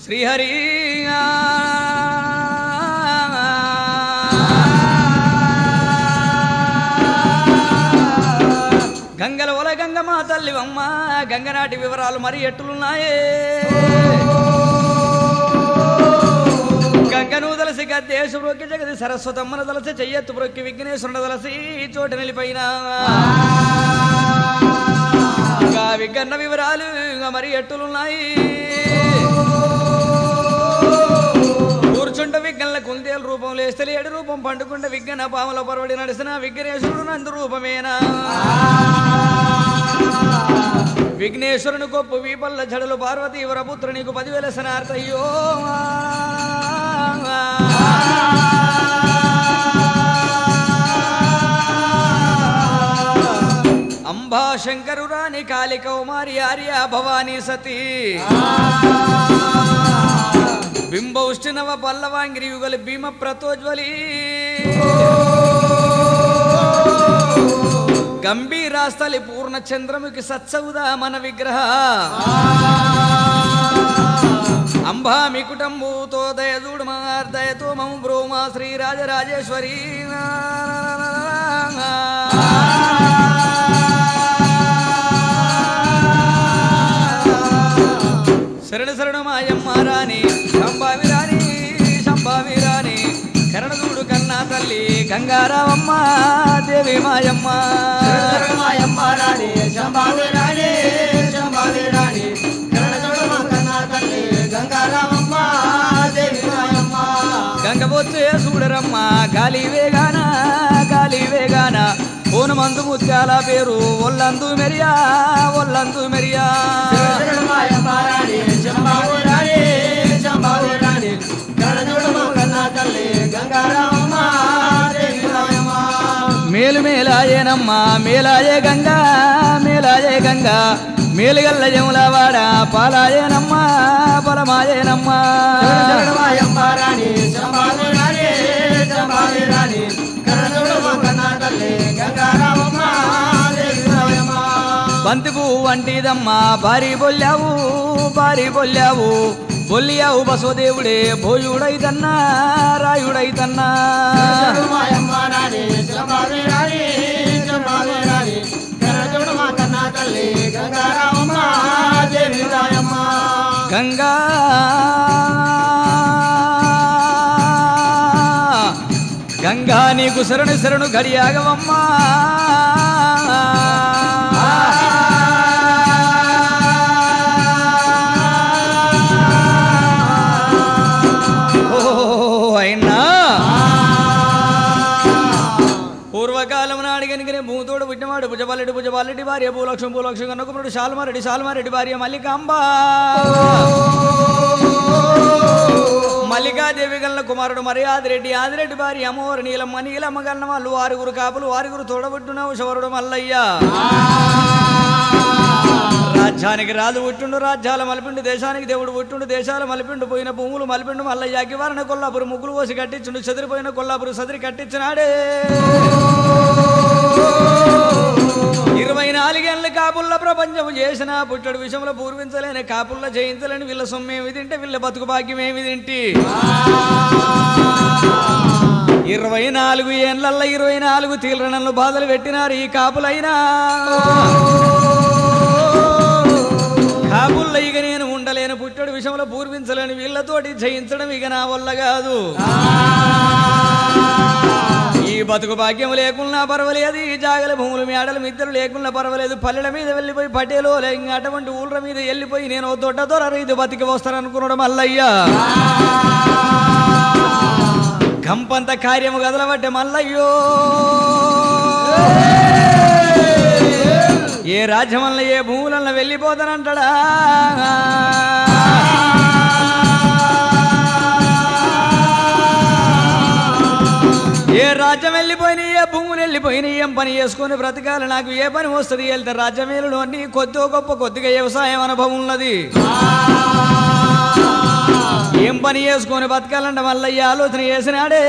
శ్రీహరి గంగల ఒల గంగమ్మ తల్లివమ్మ గంగనాటి వివరాలు మరి ఎట్టులున్నాయే గంగను దలసి గద్దేశ బ్రొక్కి జగది సరస్వతమ్మన దలసి చెయ్యెత్తు బ్రొక్కి విఘ్నేశ్వరుడు దలసి చోట నిలిపోయిన ఇంకా విఘ్న వివరాలు ఇంకా మరి ఎట్టులున్నాయి కూర్చుంట విఘ్నల కుందేలు రూపం లేస్తే ఏడు రూపం పండుకుంట విఘ్న పాముల పరవడి నడిసిన విఘ్నేశ్వరుడు నందు రూపమేనా విఘ్నేశ్వరుని గొప్ప వీపల్ల జడలు పార్వతీ వరపుత్ర నీకు పదివేల సనార్థయ్యో అంబా శంకరు రాణి కాళి కౌమారి ఆర్య భవానీ సతీ బింబౌష్టినవ పల్లవాంగిరి యుగలి భీమ ప్రతోజ్వలి గంభీరాస్థలి పూర్ణ చంద్రముఖి సత్సౌదా మన విగ్రహ అంబా మికుటంబూతో దయదూడు దయతో మము బ్రోమా శ్రీ రాజరాజేశ్వరి శరణ శరణ మాయమ్మ రాణి శంభావి రాణి శంభావి రాణి కరణదూడు కన్నా తల్లి గంగారావమ్మ దేవి మాయమ్మ మాయమ్మ రాణి శంభావి రాణి శంభావి రాణి కన్నడ కన్నా తల్లి గంగారామమ్మ దేవి మాయమ్మ గంగబొచ్చే చూడరమ్మ గాలి వేగాన గాలి వేగాన పూనమందు ముత్యాల పేరు ఒల్లందు మెరియా ఒల్లందు మెరియా మాయమ్మ రాణి శంభావి రాణి శంభావి రాణి కన్నడ కన్నా తల్లి గంగారామమ్మ దేవి మాయమ్మ మేలు మేలాయేనమ్మ మేలాయే గంగా మేలాయే గంగా మేలుగల్ల జముల వాడ పాలాయేనమ్మ పొలమాయేనమ్మ మాయమ్మ రాణి శంభావి రాణి శంభావి రాణి కన్నడ కన్నా తల్లి గంగారామమ్మ దేవి మాయమ్మ బంతి పువ్వు వంటిదమ్మ భారీ బొల్లావు భారీ బొల్లావు బొల్లియావు బసవదేవుడే భోజుడైతన్నా రాయుడైతన్నా మాయమ్మ రాణి శంభావి రాణి శంభావి రాణి కన్నడ మా కన్నా తల్లి గంగారామమ్మ దేవి రాయమ్మ గంగా గంగా నీకు శరణు శరణు గడియాగవమ్మా ఓ అయినా పూర్వకాలం నాడు కనుకనే భూతోడు పుట్టినవాడు భుజబాలెడ్డి భుజబాలెడ్డి భార్య భూలక్ష్మి భూలక్ష్మి కనుకున్నాడు శాల్మారెడ్డి శాల్మారెడ్డి భార్య మల్లికాంబ మల్లికాదేవి గల్ల కుమారుడు మరి ఆదిరెడ్డి ఆదిరెడ్డి భార్య అమ్మవారు నీలమ్మ నీలమ్మ గన్న వాళ్ళు ఆరుగురు కాపులు ఆరుగురు తోడబుట్టున శవరుడు మల్లయ్య రాజ్యానికి రాజు పుట్టుండు రాజ్యాల మలిపిండు దేశానికి దేవుడు పుట్టుండు దేశాల మలిపిండు పోయిన భూములు మలిపిండు మల్లయ్యకి వారిన కొల్లాపురు ముగ్గులు పోసి కట్టించుండు చెదిరిపోయిన కొల్లాపురు సదిరి కట్టించినాడే ఇరవై నాలుగేళ్ళ కాపుల్ల ప్రపంచం చేసిన పుట్టడు విషయంలో పూర్వించలేని కాపుల్ల జయించలేని వీళ్ళ సొమ్మేమి తింటే వీళ్ళ బతుకు భాగ్యం ఏమి తింటి ఇరవై నాలుగు ఏళ్ళల్ల ఇరవై నాలుగు తీవ్రణలు బాధలు పెట్టినారు ఈ కాపులైనా కాపుల్ల ఇక నేను ఉండలేను పుట్టడు విషయంలో పూర్వించలేని వీళ్ళతోటి జయించడం ఇక నా వల్ల కాదు ఈ బతుకు భాగ్యం లేకున్నా పర్వాలేదు ఈ జాగల భూములు మేడలు మిద్దరు లేకున్నా పర్వాలేదు పల్లెల మీద వెళ్ళిపోయి పటేలో ఇంకా అటువంటి ఊళ్ళ మీద వెళ్ళిపోయి నేను ఓ దొడ్డ దొర ఇది బతికి వస్తాననుకున్నాడు మల్లయ్య గంపంత కార్యము గదలబట్టే మల్లయ్యో ఏ రాజ్యం వల్ల ఏ భూములన్న వెళ్ళిపోతానంటాడా ఏ రాజ్యం వెళ్ళిపోయినా ఏ భూములు వెళ్ళిపోయినా ఏం పని చేసుకొని బ్రతకాలి నాకు ఏ పని వస్తుంది వెళ్తే రాజ్యమేలుడు అన్ని కొద్దో గొప్ప కొద్దిగా వ్యవసాయం అనుభవం ఉన్నది ఏం పని చేసుకొని బతకాలంటే మళ్ళీ ఈ ఆలోచన చేసినాడే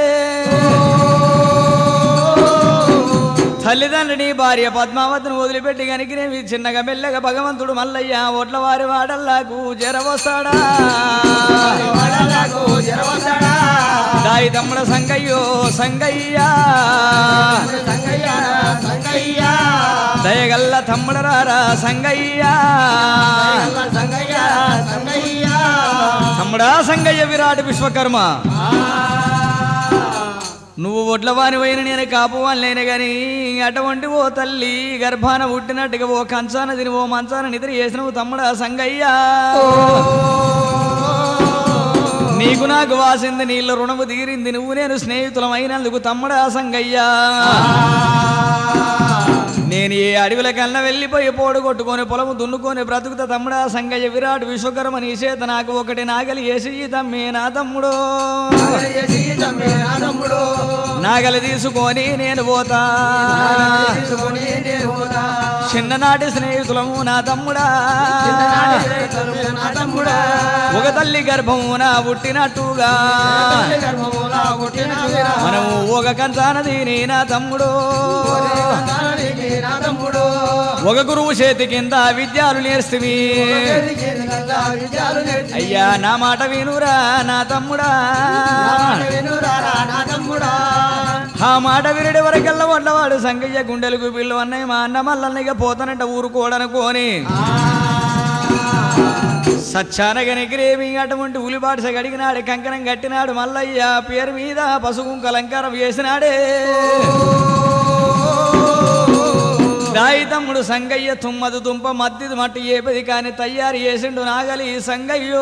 తల్లిదండ్రిని భార్య పద్మావతిని వదిలిపెట్టి కనికినేవి చిన్నగా మెల్లగా భగవంతుడు మల్లయ్య ఓట్ల వారి వాడల్లాకు జరవస్తాడా తమ్ముడ సంగయ్యో సంగయ్యా సంగయ్య సంగయ్య దయగల్ల తమ్ముడరారా సంగయ్యా సంగయ్య సంగయ్య తమ్ముడా సంగయ్య విరాట్ విశ్వకర్మ నువ్వు ఒడ్ల వానివైన నేను కాపువాని లేను గాని అటువంటి ఓ తల్లి గర్భాన పుట్టినట్టుగా ఓ కంచాన తిని ఓ మంచాన నిద్ర చేసినవు తమ్ముడా సంగయ్యా నీకు నాకు వాసింది నీళ్ళ రుణము తీరింది నువ్వు నేను స్నేహితులమైనందుకు తమ్ముడా సంగయ్యా నేను ఏ అడవిల కన్నా వెళ్ళిపోయి పోడు కొట్టుకొని పొలము దున్నుకొని బ్రతుకుతా తమ్ముడా సంగయ్య విరాట్ విశ్వకర్మ నీ చేత నాకు ఒకటి నాగలి వేసి తమ్మే నా తమ్ముడు సీతమ్మే నా తమ్ముడు నాగలి తీసుకొని నేను పోతా తీసుకొని నేను పోతా చిన్ననాటి స్నేహితులము నా తమ్ముడా చిన్ననాటి రైతులమే నా తమ్ముడా ఒక తల్లి గర్భమున పుట్టినట్టుగా తల్లి గర్భముల పుట్టిన వీరా. మనము ఒక కంచాన దీని నా తమ్ముడు తండ్రికి నా తమ్ముడు ఒక గురువు చేతి కింద విద్యాలు నేర్స్తువి ఎదిగి నిగల్లా విద్యలు నేర్చి అయ్యా నా మాట వినురా నా తమ్ముడా నా మాట వినురారా నా తమ్ముడా ఆ మాట వినడి వరకల్లా వండవాడు సంగయ్య గుండెలకు పిల్లు అన్నయ్య మా అన్న మల్లన్నయ్య పోతానంట ఊరుకోడనుకోని సచ్చానగని గ్రేమి అటువంటి ఉలిబాట గడిగినాడు కంకణం కట్టినాడు మల్లయ్య పేరు మీద పసుపు అలంకారం వేసినాడే దాయి తమ్ముడు సంగయ్య తుమ్మదు దుంప మద్దిది మట్టి ఏపది కాని తయారు చేసిండు నాగలి సంగయ్యో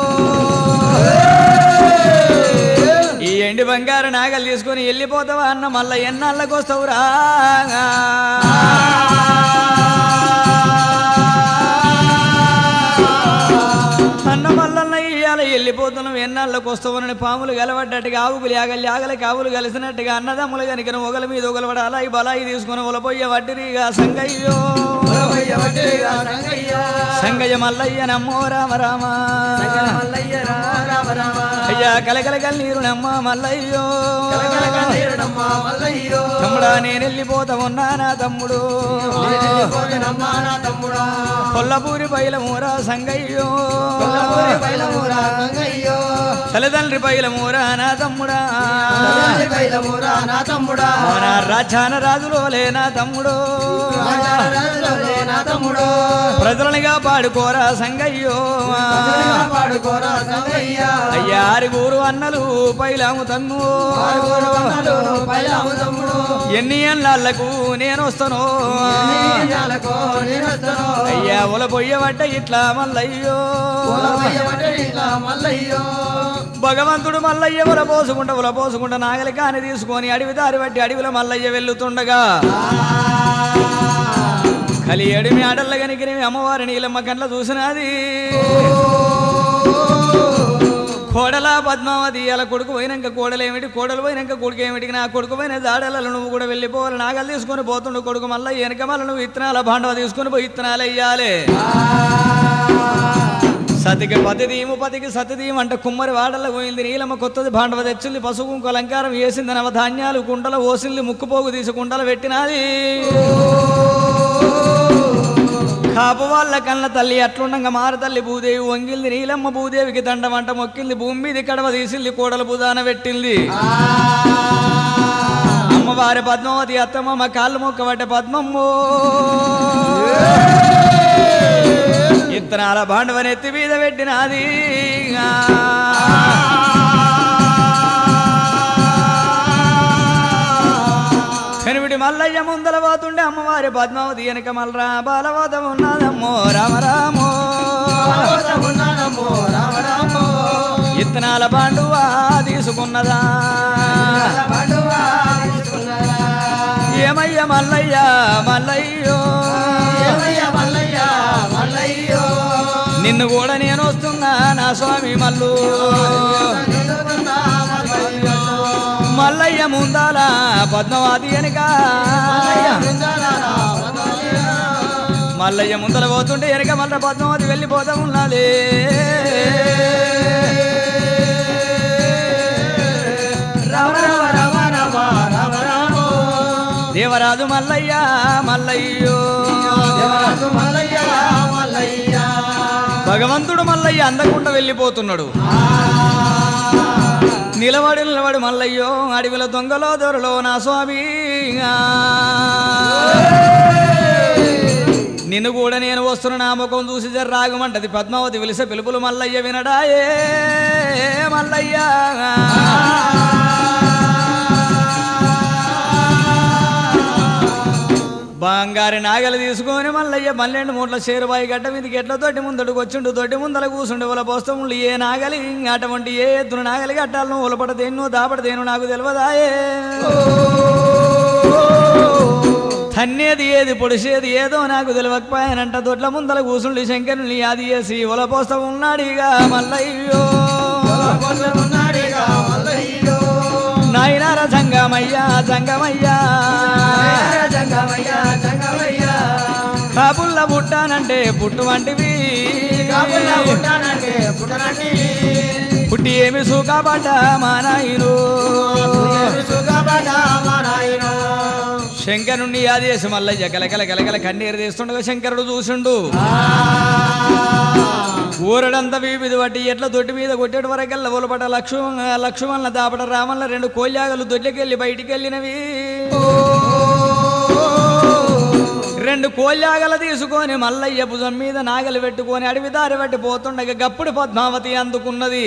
ఈ ఎండి బంగారు నాగలు తీసుకొని వెళ్ళిపోతావా అన్న మళ్ళా ఎన్నాళ్ళకి వస్తావురా అన్న మల్లన్న ఇయ్యాల వెళ్ళిపోతున్నాం ఎన్నాళ్ళకి వస్తావనని పాములు గలబడ్డట్టుగా ఆవుకులు యాగలి యాగలకి ఆవులు కలిసినట్టుగా అన్నదమ్ములు కనుక ఒకల మీద ఒకల అలాయి బలాయి తీసుకొని ఒలపోయ్య వడ్డిరిగా సంగయ్యో పొలవయ్య వడ్డీగా సంగయ్య సంగయ్య మల్లయ్య నమ్మో రామ రామ మల్లయ్య రామ రామ అయ్యా కలకల కన్నీరు నమ్మ మల్లయ్యో కలకల కన్నీరుడమ్మ మల్లయ్యో తమ్ముడా నేను వెళ్ళిపోతా ఉన్నా నా తమ్ముడు పోయినమ్మ నా తమ్ముడా కొల్లపూరి బయలమూరా సంగయ్యో కొల్లపూరి బయలమూరా సంగయ్యో తల్లిదండ్రి బయలమూరా నా తమ్ముడా తల్లి బయలమూరా నా తమ్ముడా మన రాజాన రాజులోలే నా తమ్ముడు రాజరాజులే నా తమ్ముడు ప్రజలనిగా పాడుకోరా సంగయ్యో పాడుకోరా సంగయ్య అయ్యా ఆరుగురు అన్నలు పైలాము తమ్ము ఆరుగురు వందలు బయలాము తమ్ముడు ఎన్ని ఏళ్ళకు నేను వస్తాను నీళ్ళకో నేనొస్తాను అయ్యా ఉల పొయ్యబట్ట ఇట్లా మల్లయ్యో పొలవయ్య వడ్డీగా మల్లయ్యో భగవంతుడు మల్లయ్య ఉల పోసుకుంటా ఉల పోసుకుంటా నాగలి కాని తీసుకొని అడవి దారి బట్టి అడవిలో మల్లయ్య వెళ్ళుతుండగా కలి ఎడిమి ఆడల్ల గనికిని అమ్మవారి నీలమ్మ కండ్ల చూసినది కోడల పద్మావతి అలా కొడుకు పోయినాక కోడలేమిటి కోడలు పోయినాక కొడుకు ఏమిటి నా కొడుకు పోయిన దాడలలో నువ్వు కూడా వెళ్ళిపోవాలి నాగలు తీసుకొని పోతుండు కొడుకు మళ్ళీ వెనక మళ్ళీ నువ్వు ఇత్తనాల భాండవ తీసుకొని పోయి ఇత్తనాలు వెయ్యాలి సతికి పతిదీము పతికి సతిదీము అంటే కుమ్మరి వాడల పోయింది నీలమ్మ కొత్తది భాండవ తెచ్చింది పసుపు కుంకు అలంకారం వేసింది నవధాన్యాలు కుండల ఓసింది ముక్కుపోగు తీసి కుండలు పెట్టినది కాపు వాళ్ళ కన్న తల్లి అట్లుండగా మార తల్లి భూదేవి వంగిల్ది నీలమ్మ భూదేవికి దండమంట మొక్కింది భూమి మీద కడవ తీసింది కోడలు బుధాన పెట్టింది అమ్మవారి పద్మావతి అత్తమ్మ కాళ్ళు మొక్క పట్టే పద్మమ్మో ఇత్తనాల బాండవని ఎత్తి మీద పెట్టినది కనివిడి మల్లయ్య ముందల పోతుండే అమ్మవారి పద్మావతి వెనక మల్లరా బాలవతం ఉన్నదమ్మో రామరామో ఉన్నానమ్మో రామ రామో ఇత్తనాల బాండువా తీసుకున్నదా పండువా తీసుకున్నారా ఏమయ్య మల్లయ్య మల్లయ్యో ఏమయ్య మల్లయ్య మల్లయ్యో నిన్ను కూడా నేను వస్తున్నా నా స్వామి మల్లు నిలువుకున్నా మల్లయ్యో మల్లయ్య ముందాల పద్మావతి వెనక మల్లయ్య బృందాలారా మల్లయ్య మల్లయ్య ముందర పోతుంటే వెనక మల్ల పద్మావతి వెళ్ళిపోతా ఉన్నది రామ రామ రామ రామ రామ రామో దేవరాజు మల్లయ్య మల్లయ్యో దేవరాజు మల్లయ్య మల్లయ్య భగవంతుడు మల్లయ్య అందకుండా వెళ్ళిపోతున్నాడు నిలబడి నిలబడి మల్లయ్యో అడవిల దొంగలో దొరలో నా స్వామి ఆ. నిన్ను కూడా నేను వస్తున్న నా ముఖం చూసి జర రాగమంటది పద్మావతి విలిసే పిలుపులు మల్లయ్య వినడాయే మల్లయ్య బంగారి నాగలు తీసుకొని మల్లయ్య పన్నెండు మూట్ల చేరువాయి గడ్డ మీదకి ఎట్ల తోటి ముందడుకు వచ్చిండు తోటి ముందల కూసుండు వాళ్ళ పోస్తములు ఏ నాగలి అటువంటి ఏ ఎద్దున నాగలి కట్టాలను ఉలపడదేను దాపడదేను నాకు తెలియదాయే తన్నేది ఏది పొడిసేది ఏదో నాకు తెలియకపోయానంట దొడ్ల ముందల కూసుండి శంకరుని యాది చేసి ఒల పోస్తా ఉన్నాడిగా మల్లయ్యో ఉన్నాడిగా మల్లయ్యో నాయనార జంగమయ్యా జంగమయ్యా జంగమయ్య జంగమయ్య కాపుల్ల పుట్టానంటే పుట్టు వంటివి కాపుల పుట్టానంటే పుట్టనంటి పుట్టి ఏమి సుఖపడ్డ మా నాయను సుగబడ మా నాయనో శంకరుణ్ణి ఆదేశం మల్లయ్య గలగల గలగల కన్నీరు తీస్తుండగా శంకరుడు చూసిండు ఊరడంతా వీపిది బట్టి ఎట్ల దొడ్డి మీద కొట్టేటి వరకల్లా ఒలపట లక్ష్మణ లక్ష్మణ దాపట రామల్ల రెండు కోల్యాగలు దొడ్లకెళ్ళి బయటికి వెళ్ళినవి రెండు కోల్యాగలు తీసుకొని మల్లయ్య భుజం మీద నాగలు పెట్టుకొని అడవి దారి పట్టి పోతుండగా గప్పుడు పద్మావతి అందుకున్నది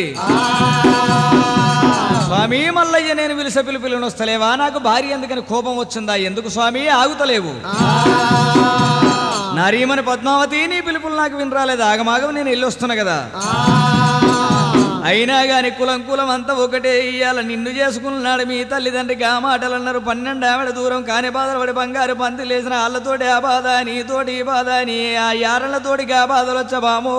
స్వామి మల్లయ్య నేను విలిస పిలుపులను వస్తలేవా నాకు భార్య ఎందుకని కోపం వచ్చిందా ఎందుకు స్వామి ఆగుతలేవు నరీమని పద్మావతి నీ పిలుపులు నాకు వినరాలేదు ఆగమాగం నేను వెళ్ళి వస్తున్నా కదా అయినా గాని కులం కులం అంతా ఒకటే ఇయ్యాల నిన్ను చేసుకున్నాడు మీ తల్లిదండ్రికి ఆ మాటలు అన్నారు పన్నెండు ఆవిడ దూరం కాని బాధలు పడి బంగారు పంతి లేచిన వాళ్ళతోటి ఆ బాధ నీతోటి ఈ బాధ నీ ఆ యారళ్ళతోటి ఆ బాధలు వచ్చబామో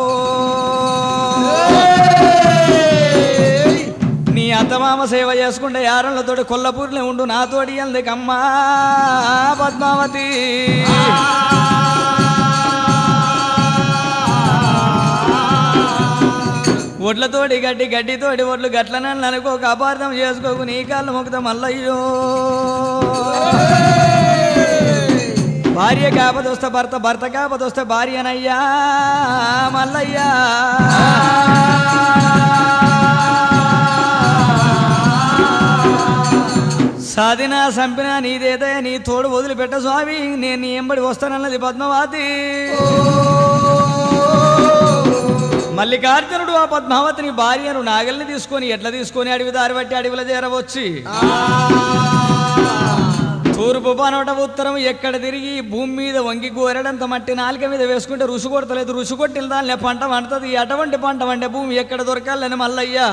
నీ అత్తమామ సేవ చేసుకుంటే యారళ్ళతోటి కొల్లపూర్లే ఉండు నాతోటి ఎందుకమ్మా పద్మావతి ఒడ్లతోటి గడ్డి గడ్డితోటి ఒడ్లు గట్లనని అనుకోక అపార్థం చేసుకోకు నీ కాళ్ళు మొక్కుతా మల్లయ్యో భార్య కాపదొస్తే భర్త భర్త కాపదొస్తే భార్యనయ్యా మల్లయ్యా సాధినా సంపినా నీదేదే నీ తోడు వదిలిపెట్ట స్వామి నేను నీ ఎంబడి వస్తానన్నది పద్మావతి మల్లికార్జునుడు ఆ పద్మావతిని భార్యను నాగల్ని తీసుకొని ఎట్లా తీసుకొని అడవి దారి బట్టి అడవిలో చేరవచ్చి తూర్పు పనవట ఉత్తరం ఎక్కడ తిరిగి భూమి మీద వంగి గోరెడంత మట్టి నాలుక మీద వేసుకుంటే రుసు కొడతలేదు రుసు కొట్టిన దానిలో పంట వండుతుంది అటువంటి పంట వండే భూమి ఎక్కడ దొరకాలని మల్లయ్యా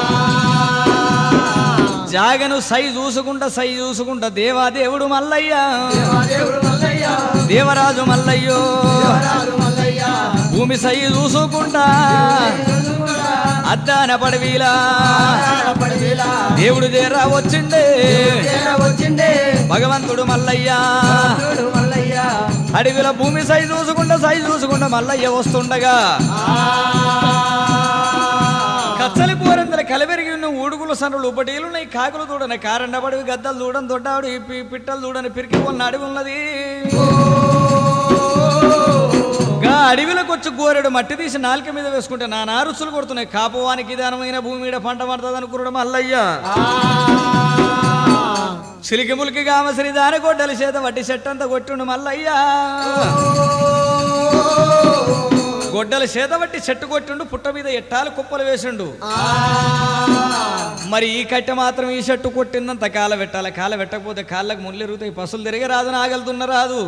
జాగను సై చూసుకుంటా సై చూసుకుంటా దేవా దేవుడు మల్లయ్య దేవుడు మల్లయ్య దేవరాజు మల్లయ్యో రాజు మల్లయ్య భూమి సై చూసుకుంటా అద్దాన పడవీలా పడివేలా దేవుడు దేరా వచ్చిండే వచ్చిండే భగవంతుడు మల్లయ్య దేవుడు మల్లయ్య అడవిల భూమి సై చూసుకుంటా సై చూసుకుంటా మల్లయ్య వస్తుండగా కచ్చలి కూరందర కలబెరిగి ఉన్న ఊడుగుల సన్నులు ఉపటీలున్నాయి కాకులు చూడని కారండబడివి గద్దలు చూడని దొడ్డాడు ఈ పి- పిట్టలు చూడని పిరికి ఉన్న అడవి ఉన్నది గా అడవిలోకి వచ్చి గోరెడు మట్టి తీసి నాలుక మీద వేసుకుంటే నా నారుసులు కొడుతున్నాయి కాపువానికి దానమైన భూమి మీద పంట పడుతుంది అనుకున్నాడు మల్లయ్య చిలికి ములికి కామశ్రీ దాని గొడ్డలి చేత వడ్డీ చెట్టంతా కొట్టుండు మల్లయ్య గొడ్డల చేత వట్టి చెట్టు కొట్టిండు పుట్ట మీద ఎట్టాలు కుప్పలు వేసిండు మరి ఈ కట్టె మాత్రం ఈ చెట్టు కొట్టిందంత కాల పెట్టాలి కాల పెట్టకపోతే కాళ్ళకు ముళ్ళు ఎరుగుతాయి పసులు తిరిగి రాదు నాగలుతున్న రాదు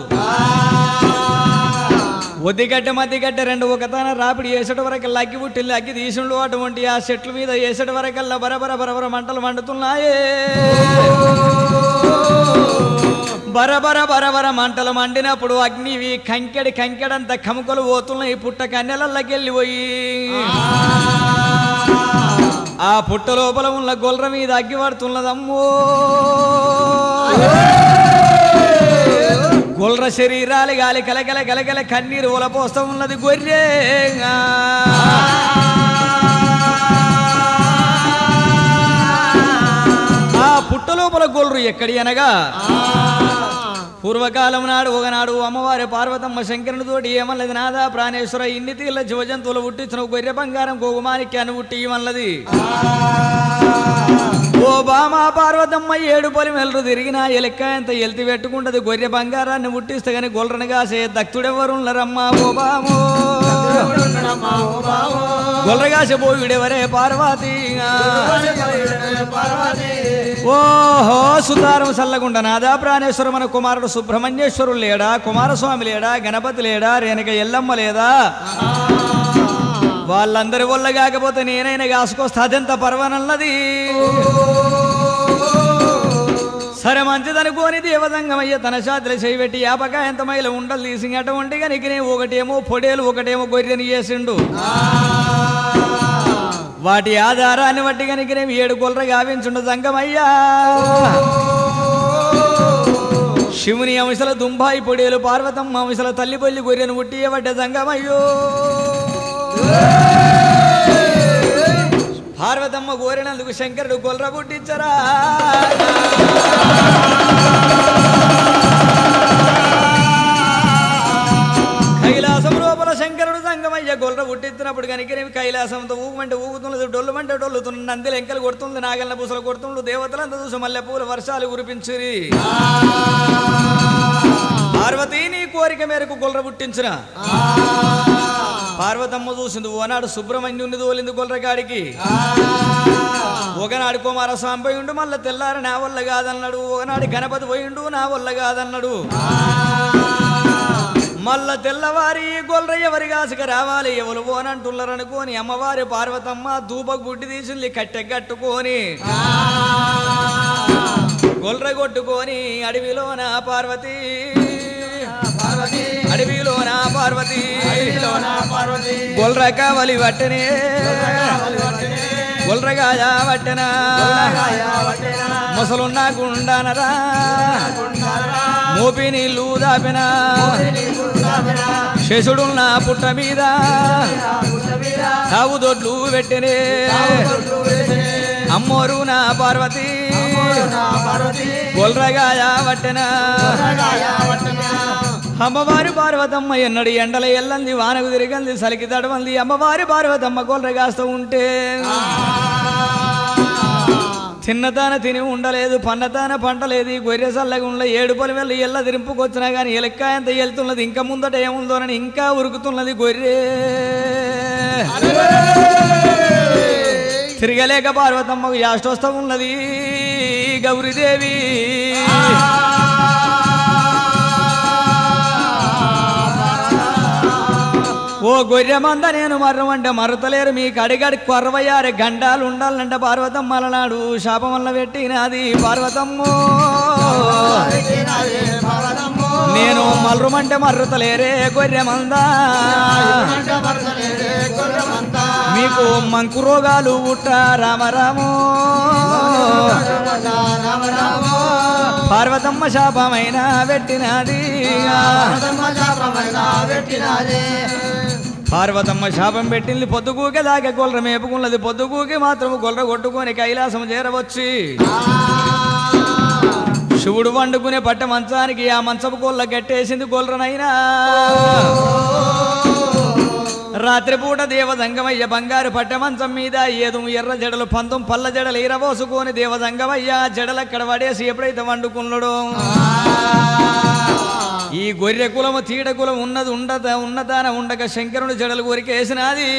ఒద్దిగడ్డ మధ్యగడ్డ రెండు ఒకతాన రాపిడి వేసట వరకు లగ్గి పుట్టి లగ్గి తీసిండు అటువంటి ఆ చెట్ల మీద వేసట వరకల్లా బరబర బరబర మంటలు మండుతున్నాయే బరబర బరబర మంటలు మండినప్పుడు అగ్నివి కంకెడి కంకెడంత కముకలు పోతున్నాయి పుట్ట కన్నెలల్లకెళ్ళి పోయి ఆ పుట్ట లోపల ఉన్న గొల్ర మీద అగ్గి పడుతున్నదమ్మో గొల్ర శరీరాలు గాలి కలకల కలకల కన్నీరు ఉలపోస్తా ఉన్నది గొర్రె ఆ పుట్ట లోపల గొల్రు ఎక్కడి అనగా పూర్వకాలం నాడు ఒకనాడు అమ్మవారి పార్వతమ్మ శంకరునితోటి ఏమన్నది నాదా ప్రాణేశ్వర ఇన్ని తీర్ల జీవజంతువులు పుట్టించిన గొర్రె బంగారం గోగుమానిక్యాన్ని పుట్టి ఇవ్వన్నది ఓ బామా పార్వతమ్మ ఏడు పొలి మెల్లరు తిరిగినా ఎలెక్క ఎంత ఎల్తి పెట్టుకుంటది గొర్రె బంగారాన్ని పుట్టిస్తే గాని గొల్రని కాసే దక్షుడెవరున్నరమ్మా ఓ బామో ఎవడున్నాడమ్మా ఓ బావో? గొల్రగాసే పోయుడెవరే పార్వతి పార్వతి ఓహో సుతారం సల్లగుండ నాదా ప్రాణేశ్వర మన కుమారుడు సుబ్రహ్మణ్యేశ్వరుడు లేడా కుమారస్వామి లేడా గణపతి లేడా రేణుక ఎల్లమ్మ లేదా వాళ్ళందరి వల్ల కాకపోతే నేనైనా కాసుకొస్తే అదెంత పర్వనన్నది సరే మంచిదనుకోని దేవదంగమయ్య తన చేతులు చేయబెట్టి యాపకాయంత మైల ఉండలు తీసి అటువంటి కనుక ఒకటేమో పొడేలు ఒకటేమో గొర్రెని చేసిండు వాటి ఆధారాన్ని బట్టి కనుక ఏడు గొర్రె గావించుండు సంగమయ్యా శివుని అంశల దుంబాయి పొడేలు పార్వతమ్మ అంశల తల్లిపల్లి గొర్రెను పుట్టియబడ్డ సంగమయ్యో పార్వతమ్మ కోరినందుకు శంకరుడు గొల్ర పుట్టించరా కైలాసం లోపల శంకరుడు సంగమయ్య గొల్ర పుట్టించినప్పుడు కనుక కైలాసంతో ఊగమంటే ఊగుతున్నది డొల్లుమంటే డొల్లుతున్న నంది లెంకలు కొడుతుంది నాగన్న పూసలు కొడుతుండు దేవతలంతా చూసి మల్లె పూల వర్షాలు కురిపించిరి పార్వతీ నీ కోరిక మేరకు గొల్ర పుట్టించిన పార్వతమ్మ చూసింది ఓనాడు సుబ్రహ్మణ్యుని తోలింది గొల్రగాడికి ఒకనాడు కుమారస్వామి పోయిండు మళ్ళీ తెల్లారి నా వల్ల కాదన్నాడు ఒకనాడు గణపతి పోయిండు నా వల్ల కాదన్నాడు మళ్ళా తెల్లవారి గొల్ర ఎవరి కాసుక రావాలి ఎవరు పోనంటున్నారు అనుకోని అమ్మవారి పార్వతమ్మ దూప గుడ్డి తీసింది కట్టె కట్టుకొని గొల్ర కొట్టుకొని అడవిలోన పార్వతి పార్వతి అడవిలోన పార్వతి అడవిలోన పార్వతి గొల్ర కావలి వట్టనే వట్టెనే, గొల్రగాయ వట్టెనా కాయ వట్టెనా, ముసలున్నా గుండానరా గుండారా, మోపి నీళ్ళు దాపినా గుండారా, శశుడున్న పుట్ట మీద గుండమీద, తావు దొడ్లు పెట్టెనే కొట్టు వేసే, అమ్మోరు నా పార్వతి నా పార్వతి గొల్రగాయ వట్టెనా కాయ వట్టెనా, అమ్మవారి పార్వతమ్మ ఎన్నడు ఎండల ఎల్లంది వానకు తిరిగంది సలికి తడవంది అమ్మవారి పార్వతమ్మ గొల్ర కాస్తూ ఉంటే తిన్నతాన తిని ఉండలేదు పన్నతాన పంటలేదు ఈ గొర్రె సల్లగా ఉండ ఏడు పని వెళ్ళి ఎల్ల తిరింపుకొచ్చినా కానీ ఎలక్కాయంత వెళ్తున్నది ఇంకా ముందట ఏముందోనని ఇంకా ఉరుకుతున్నది గొర్రె తిరగలేక పార్వతమ్మకు యాష్టోస్తం ఉన్నది గౌరీదేవి ఓ గొర్రె మంద నేను మర్రమంటే మరతలేరు మీ కడిగడి కొరవయ్యారు గండాలు ఉండాలంటే పార్వతమ్మ నాడు శాపం వల్ల పెట్టినది పార్వతమ్మో పెట్టినది పార్వతమ్మో, నేను మర్రమంటే మర్రతలేరే గొర్రె మంద మంట పరచలేదే గుర్రమంతా, మీకు మంకు రోగాలు పుట్ట రామరామో రామ రామో, పార్వతమ్మ శాపమైన పెట్టినది పార్వతమ్మ శాపమైన పెట్టినది పార్వతమ్మ శాపం పెట్టింది పొద్దుగూకే దాకా గొల్ర మేపుకున్నది పొద్దుగూకి మాత్రం గొల్ర కొట్టుకొని కైలాసం చేరవచ్చి శివుడు వండుకునే పట్ట మంచానికి ఆ మంచపు గొల్ల గట్టేసింది గొల్రనైనా రాత్రిపూట దేవదంగమయ్య బంగారు పట్ట మంచం మీద ఏదో ఎర్ర జడలు పంతం పల్ల జడలు ఇరబోసుకొని దేవదంగమయ్య జడలు అక్కడ పడేసి ఎప్పుడైతే వండుకున్నాడో ఈ గొర్రె కులము తీడ కులం ఉన్నది ఉండద ఉన్నదాన ఉండక శంకరుని జడలు కొరికేసినది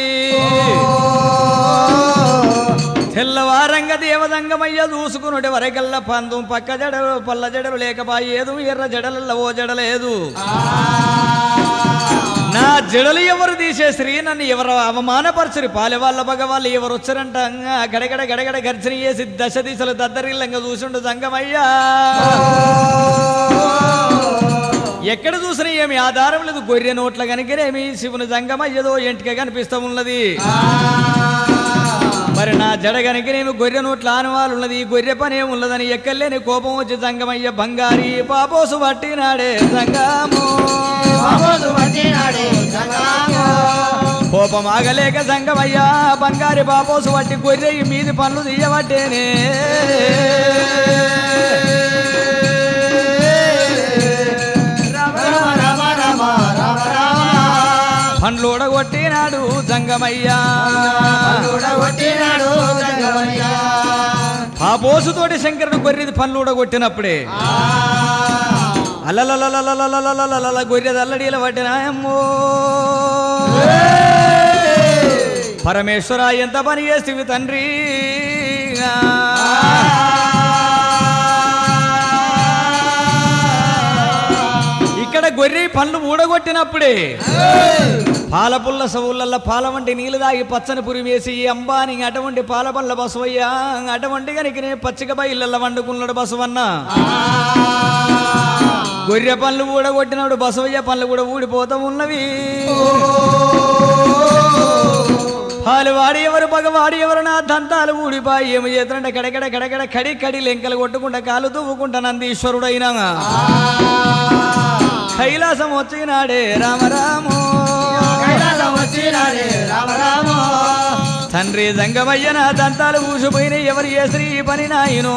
తెల్లవారంగ దేవదంగమయ్య చూసుకునుడి వరకల్లా పందం పక్క జడలు పల్ల జడలు లేకపాయి ఏదో ఎర్ర జడలల్ల ఓ జడలేదు నా జడలు ఎవరు తీసేసిరి నన్ను ఎవరు అవమానపరచరు పాలెవాళ్ళ పగవాళ్ళు ఎవరు వచ్చారంట అంగా గడగడ గడగడ గర్జన చేసి దశ దిశలు దద్దరిల్లంగా చూసిండు సంగమయ్యా ఎక్కడ చూసినా ఏమి ఆధారం లేదు గొర్రె నోట్ల కనుకనేమి శివుని సంగమయ్యదో ఎంటిక కనిపిస్తూ ఉన్నది మరి నా జడ కనుకనేమి గొర్రె నోట్ల ఆనవాలు ఉన్నది ఈ గొర్రె పని ఉన్నదని ఎక్కలేని కోపం వచ్చి సంగమయ్య బంగారి పాపోసు పట్టినాడే సంగమో బాబోసు పట్టినాడే సంగమో, కోపం ఆగలేక సంగమయ్యా బంగారి పాపోసు పట్టి గొర్రె ఈ మీది పనులు తీయబట్టేనే పండ్లు ఊడగొట్టినాడు జంగమయ్యా కొట్టినాడు జంగమయ్య ఆ బోసుతోటి శంకరుడు గొర్రెది పండ్లు ఊడగొట్టినప్పుడే అలలలలలలలలలలల గొర్రెది అల్లడీల పట్టినాయమ్మో పరమేశ్వర ఎంత పని చేస్తేవి తండ్రి ఇక్కడ గొర్రె పండ్లు ఊడగొట్టినప్పుడే పాల పుల్ల సవులల్ల పాల వంటి నీళ్ళు దాగి పచ్చని పురి వేసి అంబాని అటువంటి పాల పళ్ళ బసవయ్యా అటువంటి కనుకనే పచ్చిక బయళ్ళ వండుకున్నాడు బసవన్న గొర్రె పళ్ళు ఊడగొట్టినాడు బసవయ్య పళ్ళు కూడా ఊడిపోతా ఉన్నవి పాలు వాడి ఎవరు పగవాడి ఎవరు నా దంతాలు ఊడిపాయి ఏమి చేతులంటే కడకడ కడకడ కడి కడి లెంకలు కొట్టుకుంటా కాలు తువ్వుకుంటా నందీశ్వరుడైనా కైలాసం వచ్చినాడే రామరామో కైలాసం వచ్చినాడే రామ రామ తండ్రి జంగమయ్య నా దంతాలు ఊసిపోయిన ఎవరు చేసి ఈ పని నాయనో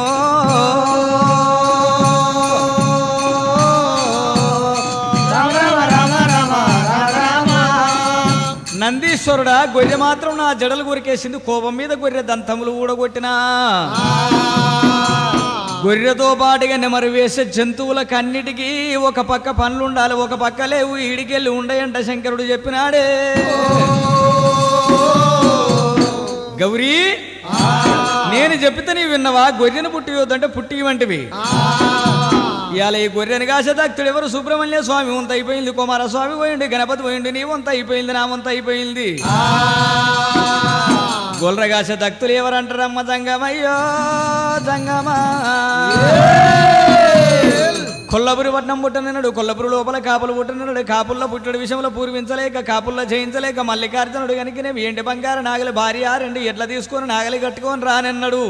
రామ రామ రామ రామ రామ రామ నందీశ్వరుడా గొర్రె మాత్రం నా జడలు కొరికేసింది కోపం మీద గొర్రె దంతములు ఊడగొట్టినా గొర్రెతో పాటుగా నెమరు వేసే జంతువులకు అన్నిటికీ ఒక పక్క పనులు ఉండాలి ఒక పక్క లేవు ఈడికెళ్ళి ఉండయంట శంకరుడు చెప్పినాడే గౌరీ నేను చెప్పితే నీవు విన్నవా గొర్రెను పుట్టి వద్దంటే పుట్టి వంటివి ఇవాళ ఈ గొర్రెని కాసే దక్తుడు ఎవరు సుబ్రహ్మణ్య స్వామి వంత అయిపోయింది కుమార స్వామి పోయింది గణపతి పోయింది నీ వంత అయిపోయింది నా వంత అయిపోయింది గొర్రె కాసే దక్తులు ఎవరంటారమ్మ జంగమయ్యో జంగమా కొల్లపురి పట్నం పుట్టనిన్నాడు కొల్లపురి లోపల కాపులు పుట్టనిన్నాడు కాపుల్లో పుట్టడు విషయంలో పూర్వించలేక కాపుల్లో జయించలేక మల్లికార్జునుడు కనుకనే ఏంటి బంగారు నాగలి భార్య రెండు ఎట్లా తీసుకొని నాగలి కట్టుకొని రానన్నాడు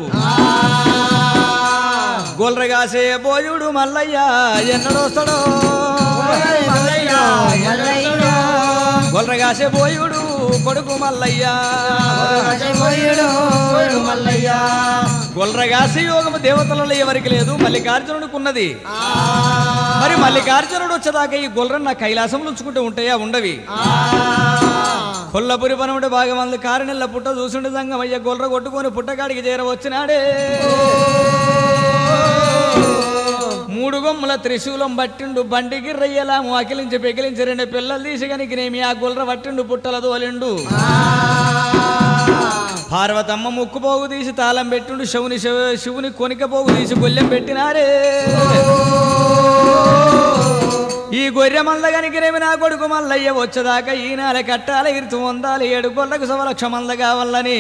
గొల్ర కాసే బోయుడు మల్లయ్య ఎన్నడొస్తాడో మల్లయ్య మల్లయ్య గొల్ర కాసే బోయుడు కొడుకు మల్లయ్య పోయిడు మల్లయ్య గొల్ర కాసే యోగము దేవతలలో ఎవరికి లేదు మల్లికార్జునుడికి ఉన్నది మరి మల్లికార్జునుడు వచ్చేదాకా ఈ గొల్రన్న కైలాసం ఉంచుకుంటూ ఉంటాయా ఉండవి కొల్లపురి పనముడు భాగమంది కారణెల్ల పుట్ట చూసుండి సంగమయ్య గొల్ర కొట్టుకొని పుట్టగాడికి చేరవచ్చినాడే మూడు గొమ్మల త్రిశూలం పట్టిండు బండికి రయ్యలా అకిలించి పెకిలించి రెండు పిల్లలు తీసి కనికినేమి ఆ గొల్ర పట్టిండు పుట్టల తోలిండు పార్వతమ్మ ముక్కు పోగు తీసి తాళం పెట్టిండు శివుని శివ- శివుని కొనిక పోగు తీసి గొల్లెం పెట్టినారే ఈ గొర్రె మల్ల కనికినేమి నా కొడుకు మల్లయ్య వచ్చేదాకా ఈనాల కట్టాల ఇరుతు వందాలి ఏడు గొల్లకు సవలక్ష మంద కావాలని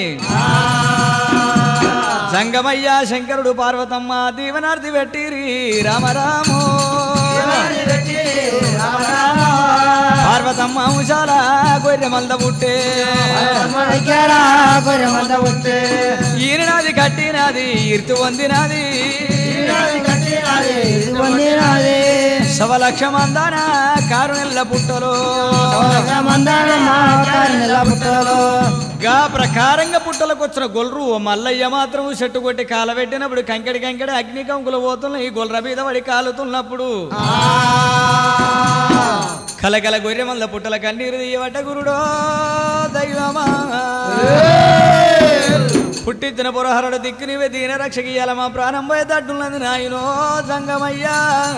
సంగమయ్య శంకరుడు పార్వతమ్మ దీవనార్థి పెట్టిరి రామరామో పార్వతమ్మ ఉషాల గొర్రె మంద పుట్టే ఈయన నాది కట్టినది ఇరుతు వందినది సవలక్ష మందాన కారు నెల్ల పుట్టలో గా ప్రకారంగా పుట్టలకు వచ్చిన గొల్రు ఓ మల్లయ్య మాత్రం చెట్టు కొట్టి కాలబెట్టినప్పుడు కంకెడి కంకెడి అగ్ని కంకులు పోతున్న ఈ గొల్ర మీద పడి కాలుతున్నప్పుడు కలకల గొర్రె మల్ల పుట్టల కన్నీరు తీయబడ్డ గురుడో దైవమా పుట్టించిన పురహరుడు దిక్కు నీవే దీన రక్షకియాల మా ప్రాణం పోయే తట్టున్నది నాయనో జంగమయ్యా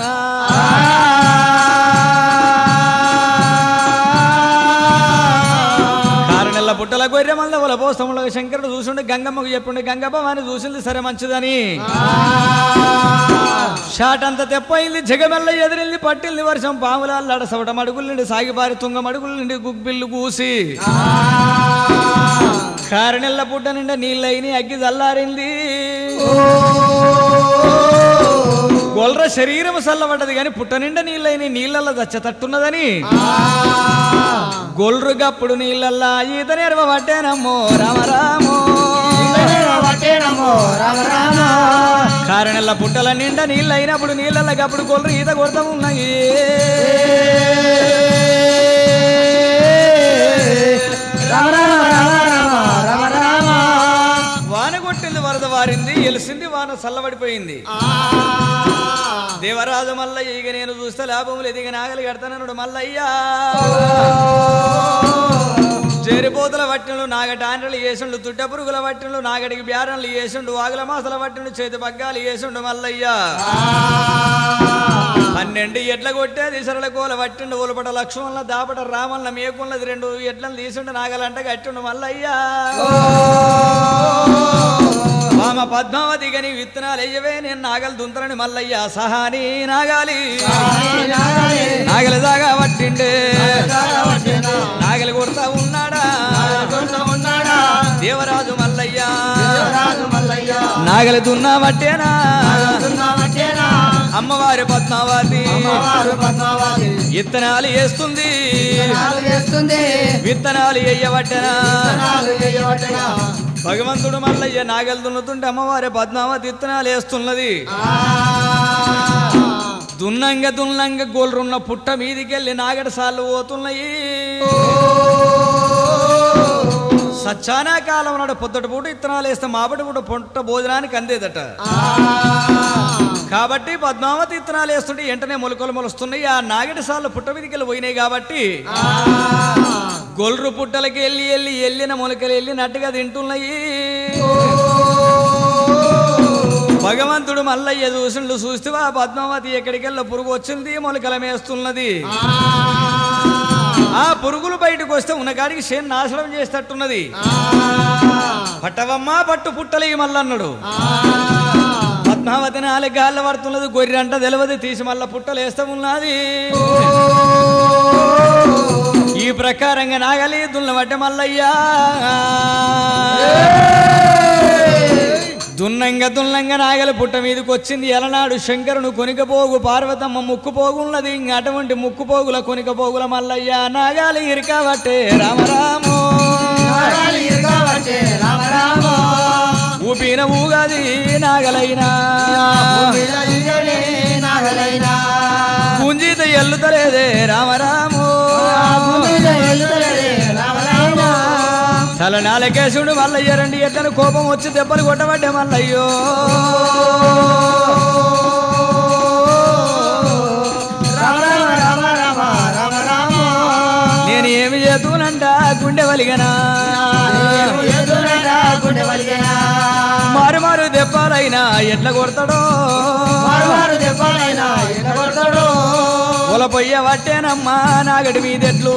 కారణెల్ల పుట్టల గొర్రె మల్ల వల పోస్తముల శంకరుడు చూసుండే గంగమ్మకు చెప్పుండే గంగమ్మ అని చూసింది సరే మంచిదని షాట్ అంత తెప్పయింది జగమెల్ల ఎదిరింది పట్టింది వర్షం పాములాడ సవట మడుగుల నుండి సాగిపారి తుంగ మడుగుల నుండి గుగ్బిల్లు కూసి కారణెల్ల పుట్ట నిండా నీళ్ళైని అగ్గి చల్లారింది గొల్ర శరీరం చల్లబడ్డది కానీ పుట్ట నిండా నీళ్ళైన నీళ్ళల్లో దచ్చ తట్టున్నదని గొల్రు గప్పుడు నీళ్ళల్లా ఈత నెరవ పట్టేనమ్మో రామరామో కారణెల్ల పుట్టల నిండా నీళ్ళు అయినప్పుడు నీళ్ళల్లో గప్పుడు గొల్రు ఈత కొడతా ఉన్నాయి వాన కొట్టింది వరద వారింది ఎలిసింది వాన చల్లబడిపోయింది దేవరాజు మల్లయ్య ఇక నేను చూస్తే లాభం లేదు ఇక నాగలి కడతానన్నాడు మల్లయ్యా జేరిపోతుల వట్టినలు నాగటి ఆండ్రలు వేసిండు తుట్ట పురుగుల వట్టినలు నాగటికి బ్యారన్లు వేసిండు వాగుల మాసల వట్టిండు చేతి పగ్గాలు వేసిండు మల్లయ్య పన్నెండు ఎడ్ల కొట్టేది సరళ కోల వట్టిండు ఉలపట లక్ష్మణుల దాపట రామల్ల మేకున్నది రెండు ఎడ్లను తీసిండు నాగలంట కట్టిండు మల్లయ్య మామ పద్మావతి గని విత్తనాలు అయ్యవే నేను నాగలు దుంతరని మల్లయ్య సహాని నాగాలి నాగలి దాగా పట్టిండే నాగలి కొడతా ఉన్నాడా దేవరాజు మల్లయ్య నాగలి దున్నా పట్టేనా అమ్మవారి పద్మావతి విత్తనాలు వేస్తుంది విత్తనాలు వేయబట్టనా భగవంతుడు మల్లయ్య నాగలి దున్నుతుంటే అమ్మవారి పద్మావతి విత్తనాలు వేస్తున్నది దున్నంగ దున్నంగ గోల్రున్న పుట్ట మీదికెళ్ళి నాగడి సార్లు పోతున్నాయి సచ్చానా కాలం నాడు పొద్దుటి పూట ఇత్తనాలు వేస్తే మాపటి పూట పొట్ట భోజనానికి అందేదట కాబట్టి పద్మావతి ఇత్తనాలు వేస్తుంటే వెంటనే మొలకలు మొలుస్తున్నాయి ఆ నాగడి సార్లు పుట్ట మీదికెళ్ళి పోయినాయి కాబట్టి గొల్రు పుట్టలకి వెళ్ళి వెళ్ళి వెళ్ళిన మొలకలు వెళ్ళినట్టుగా తింటున్నాయి భగవంతుడు మల్లయ్య చూసిండు చూస్తే పద్మావతి ఎక్కడికెళ్ళ పురుగు వచ్చింది మొలకల మేస్తున్నది ఆ పురుగులు బయటకు వస్తే ఉన్నకాడికి చేను నాశనం చేసేటట్టున్నది పట్టవమ్మా పట్టు పుట్టలి మల్లన్నాడు పద్మావతి నాలుగు గాళ్ళ పడుతున్నది గొర్రె అంట తెలియదు తీసి మళ్ళా పుట్టలు వేస్తా ఉన్నది ఈ ప్రకారంగా నాగలి దున్నబట్టే మల్లయ్యా దున్నంగా దున్నంగా నాగలి పుట్ట మీదకి వచ్చింది ఎలనాడు శంకరును కొనికపోగు పార్వతమ్మ ముక్కుపోగున్నది ఇంక అటువంటి ముక్కుపోగుల కొనికపోగుల మల్లయ్య నాగాలి ఇరికాబట్టే రామరామో ఊపిన ఊగాది నాగలైనా గుంజిత ఎల్లుతలేదే రామరామో తల నాలకేశుడు మల్లయ్య రండి ఎట్లని కోపం వచ్చి దెబ్బలు కొట్టబడ్డే మల్లయ్యో నేను ఏమి చేతునంట గుండె వలిగనా మారు మారు దెబ్బలైనా ఎట్లా కొడతాడో పొయ్య పట్టేనమ్మా నాగడి మీదెట్లు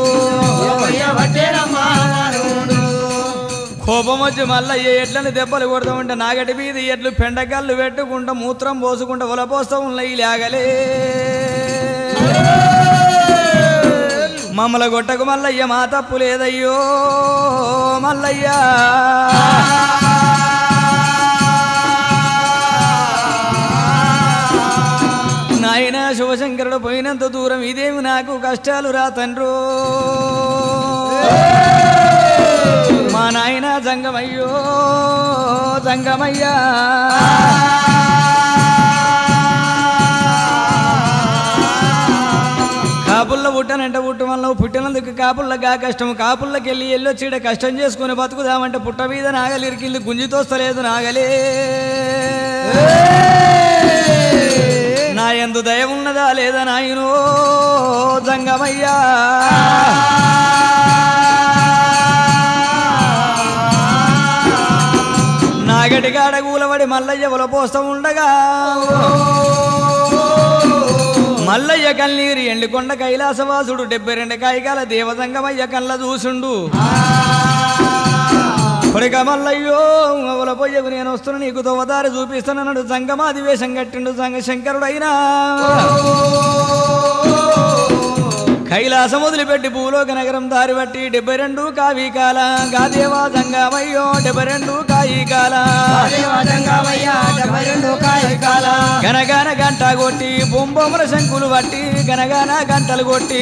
కోపం వచ్చి మల్లయ్య ఎట్లని దెబ్బలు కొడతా ఉంటే నాగటి మీద ఎట్లు పెండగల్లు పెట్టుకుంటా మూత్రం పోసుకుంటా ఉలపోస్తూ ఉన్నాయి లేగలే మమ్మల గొట్టకు మల్లయ్య మా తప్పు లేదయ్యో మల్లయ్య నాయన శివశంకరుడు పోయినంత దూరం ఇదేమి నాకు కష్టాలు రా తండ్రు మా నాయన జంగమయ్యో జంగమయ్యా కాపుల్ల పుట్టానంటే పుట్టు వల్ల పుట్టినందుకు కాపుల్లగా కష్టం కాపుల్లకి వెళ్ళి ఎల్లొచ్చిడ కష్టం చేసుకుని బతుకుదామంటే పుట్ట మీద నాగలి ఇరికింది గుంజితోస్తలేదు నాగలే నా ఎందు దయ ఉన్నదా లేదా నాయనో జంగమయ్యా నాగటి కాడ కూలబడి మల్లయ్య పోస్తా ఉండగా మల్లయ్య కన్నీరు ఎండుకొండ కైలాసవాసుడు డెబ్బై రెండు కాయకాల దేవదంగమయ్య కళ్ళ చూసుండు కొడిక మల్లయ్యో అవల పొయ్యకు నేను వస్తున్నా నీకు తోవదారి చూపిస్తున్నాడు సంగమాది వేషం కట్టిండు సంగ శంకరుడైనా కైలాసం వదిలిపెట్టి భూలోక నగరం దారి బట్టి డెబ్బై రెండు కావి కాల గాదేవా సంగమయ్యో డెబ్బై రెండు కాయి కాల గనగాన గంట కొట్టి బొంబొమ్మల శంకులు బట్టి గనగాన గంటలు కొట్టి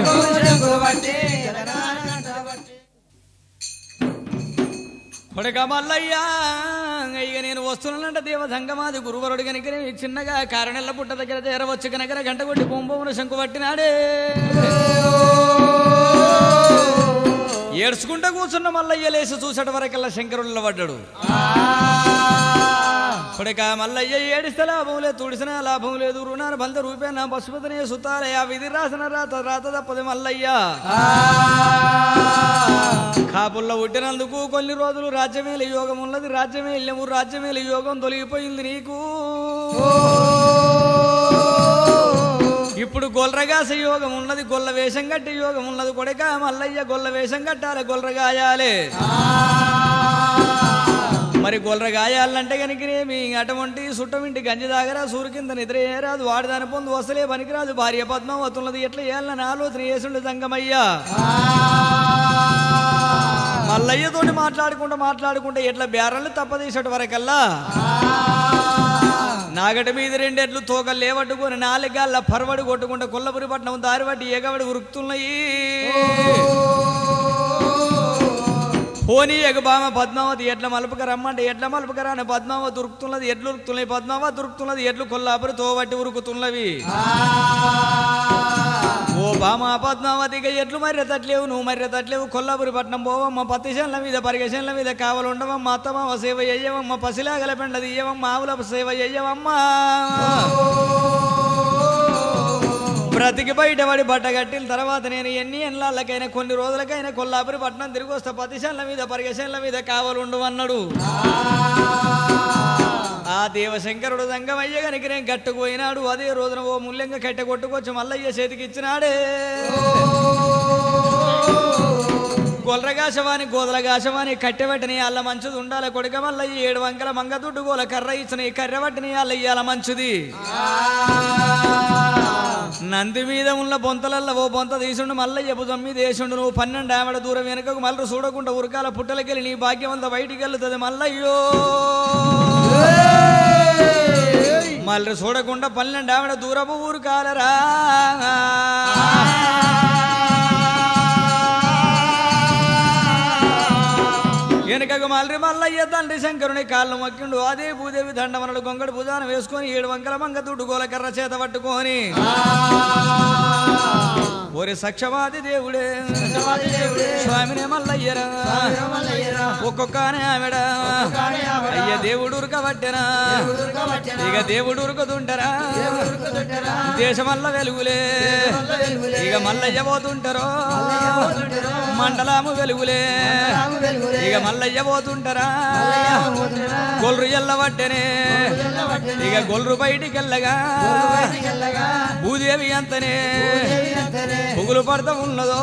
కొడక మల్లయ్యా ఇక నేను వస్తున్నానంట దేవ సంగమాది గురువరుడు కనుక నేను చిన్నగా కారణెల్ల పుట్ట దగ్గర చేరవచ్చు కనుక గంట కొట్టి బొంబొమ్మల శంకు పట్టినాడే ఏడ్చుకుంటా కూర్చున్న మల్లయ్య లేచి చూసట వరకల్లా శంకరుల్లో పడ్డాడు కొడక మల్లయ్య ఏడిస్తే లాభం లేదు తుడిసిన లాభం లేదు రుణాన్ని బంధ రూపేణ పశుపతిని సుతాలయ విధి రాసిన రాత రాత తప్పది మల్లయ్య కాపుల్లో పుట్టినందుకు కొన్ని రోజులు రాజ్యమేల యోగం ఉన్నది రాజ్యమే వెళ్ళము రాజ్యమేల యోగం తొలగిపోయింది నీకు ఇప్పుడు గొల్లగాస యోగం ఉన్నది గొల్ల వేషం కట్టి యోగం ఉన్నది కొడక మల్లయ్య గొల్ల వేషం కట్టాలి గొల్లగాయాలే మరి గొల్లర గాయాలంటే కనుకనేమి అటువంటి సుట్టమింటి గంజి దాగరా సూరు కింద నిద్ర ఏరాదు వాడిదాని పొందు వస్తలే పనికిరాదు భార్య పద్మావతున్నది ఎట్లా చేయాలని ఆలోచన చేసుండు సంగమయ్యా మల్లయ్యతోటి మాట్లాడుకుంటూ మాట్లాడుకుంటే ఎట్లా బేరలు తప్పదీసటి వరకల్లా నాగటి మీద రెండెట్లు తోకలు లేవట్టుకొని నాలుగాళ్ళ పరవడి కొట్టుకుంటే కొల్లపురి పట్నం దారి పట్టి ఎగబడి ఉరుకుతున్నాయి పోనీ ఎగబామ పద్మావతి ఎట్ల మలుపుక రమ్మంటే ఎట్ల మలుపుకరా అని పద్మావతి ఉరుకుతున్నది ఎట్లు ఉరుకుతున్నాయి పద్మావతి ఉరుకుతున్నది ఎట్లు కొల్లాపురి తోబట్టి ఉరుకుతున్నవి ఓ బామ పద్మావతిగా ఎట్లు మర్రె తట్లేవు నువ్వు మర్రె తట్లేవు కొల్లాపురి పట్నం పోవమ్మ పత్తి చేనుల మీద పరిగశన్ల మీద కావలుండవమ్మ అత్తమామ సేవ చెయ్యవమ్మ పసిలాగల పెండది ఇయ్యవమ్మ ఆవుల సేవ చెయ్యవమ్మా బ్రతికి బయటపడి బట్ట కట్టిన తర్వాత నేను ఎన్ని ఎన్లాళ్ళకైనా కొన్ని రోజులకైనా కొల్లాపురి పట్నం తిరిగి వస్తా పతిశన్ల మీద పరిగశన్ల మీద కావలుండు అన్నాడు ఆ దేవశంకరుడు సంగమయ్య గనికి నేను కట్టుకుపోయినాడు అదే రోజున ఓ ముల్యంగా కట్టె కొట్టుకొచ్చి మల్లయ్య చేతికి ఇచ్చినాడే గొల్లగాశవాని గోదలగాశవాని కట్టెబట్టిని అల్ల మంచిది ఉండాలి కొడుక మల్లయ్య ఏడు వంకల మంగ దుడ్డు గోల కర్ర ఇచ్చిన ఈ కర్రెబట్టిని అల్ల ఇయ్యాల మంచిది నంది మీద ఉన్న బొంతలల్ల ఓ బొంత తీసుండు మల్లయ్య భుజం మీద వేసిండు నువ్వు పన్నెండు ఆవిడ దూరం వెనుకకు మళ్ళీ చూడకుండా ఉరకాల పుట్టలకెళ్ళి నీ భాగ్యం అంతా బయటికి వెళ్తుంది మల్లయ్యో మళ్ళీ చూడకుండా పన్నెండు ఆవిడ దూరపు ఊరుకాలరా వెనుకకు మళ్ళీ మల్లయ్య తండ్రి శంకరుని కాళ్ళు మొక్కిండు అదే భూదేవి దండమనడు గొంగడు భుజాన వేసుకొని ఏడు వంకల మంగ దుడ్డు గోలకర్ర చేత పట్టుకొని ఒరి సక్షవాది దేవుడే స్వామినే మల్లయ్యరా ఒక్కొక్కనే ఆమెడ అయ్య దేవుడు ఉరకబట్టెనా ఇక దేవుడు ఉరుకుతుంటారా దేశమల్ల వెలుగులే ఇక మల్లయ్య పోతుంటారో మండలము వెలుగులే ఇక మల్లయ్య పోతుంటారా గొల్రు ఎల్లబట్టెనే ఇక గొల్రు బయటికి వెళ్ళగా భూదేవి అంతనే పుగులు పడతా ఉన్నదో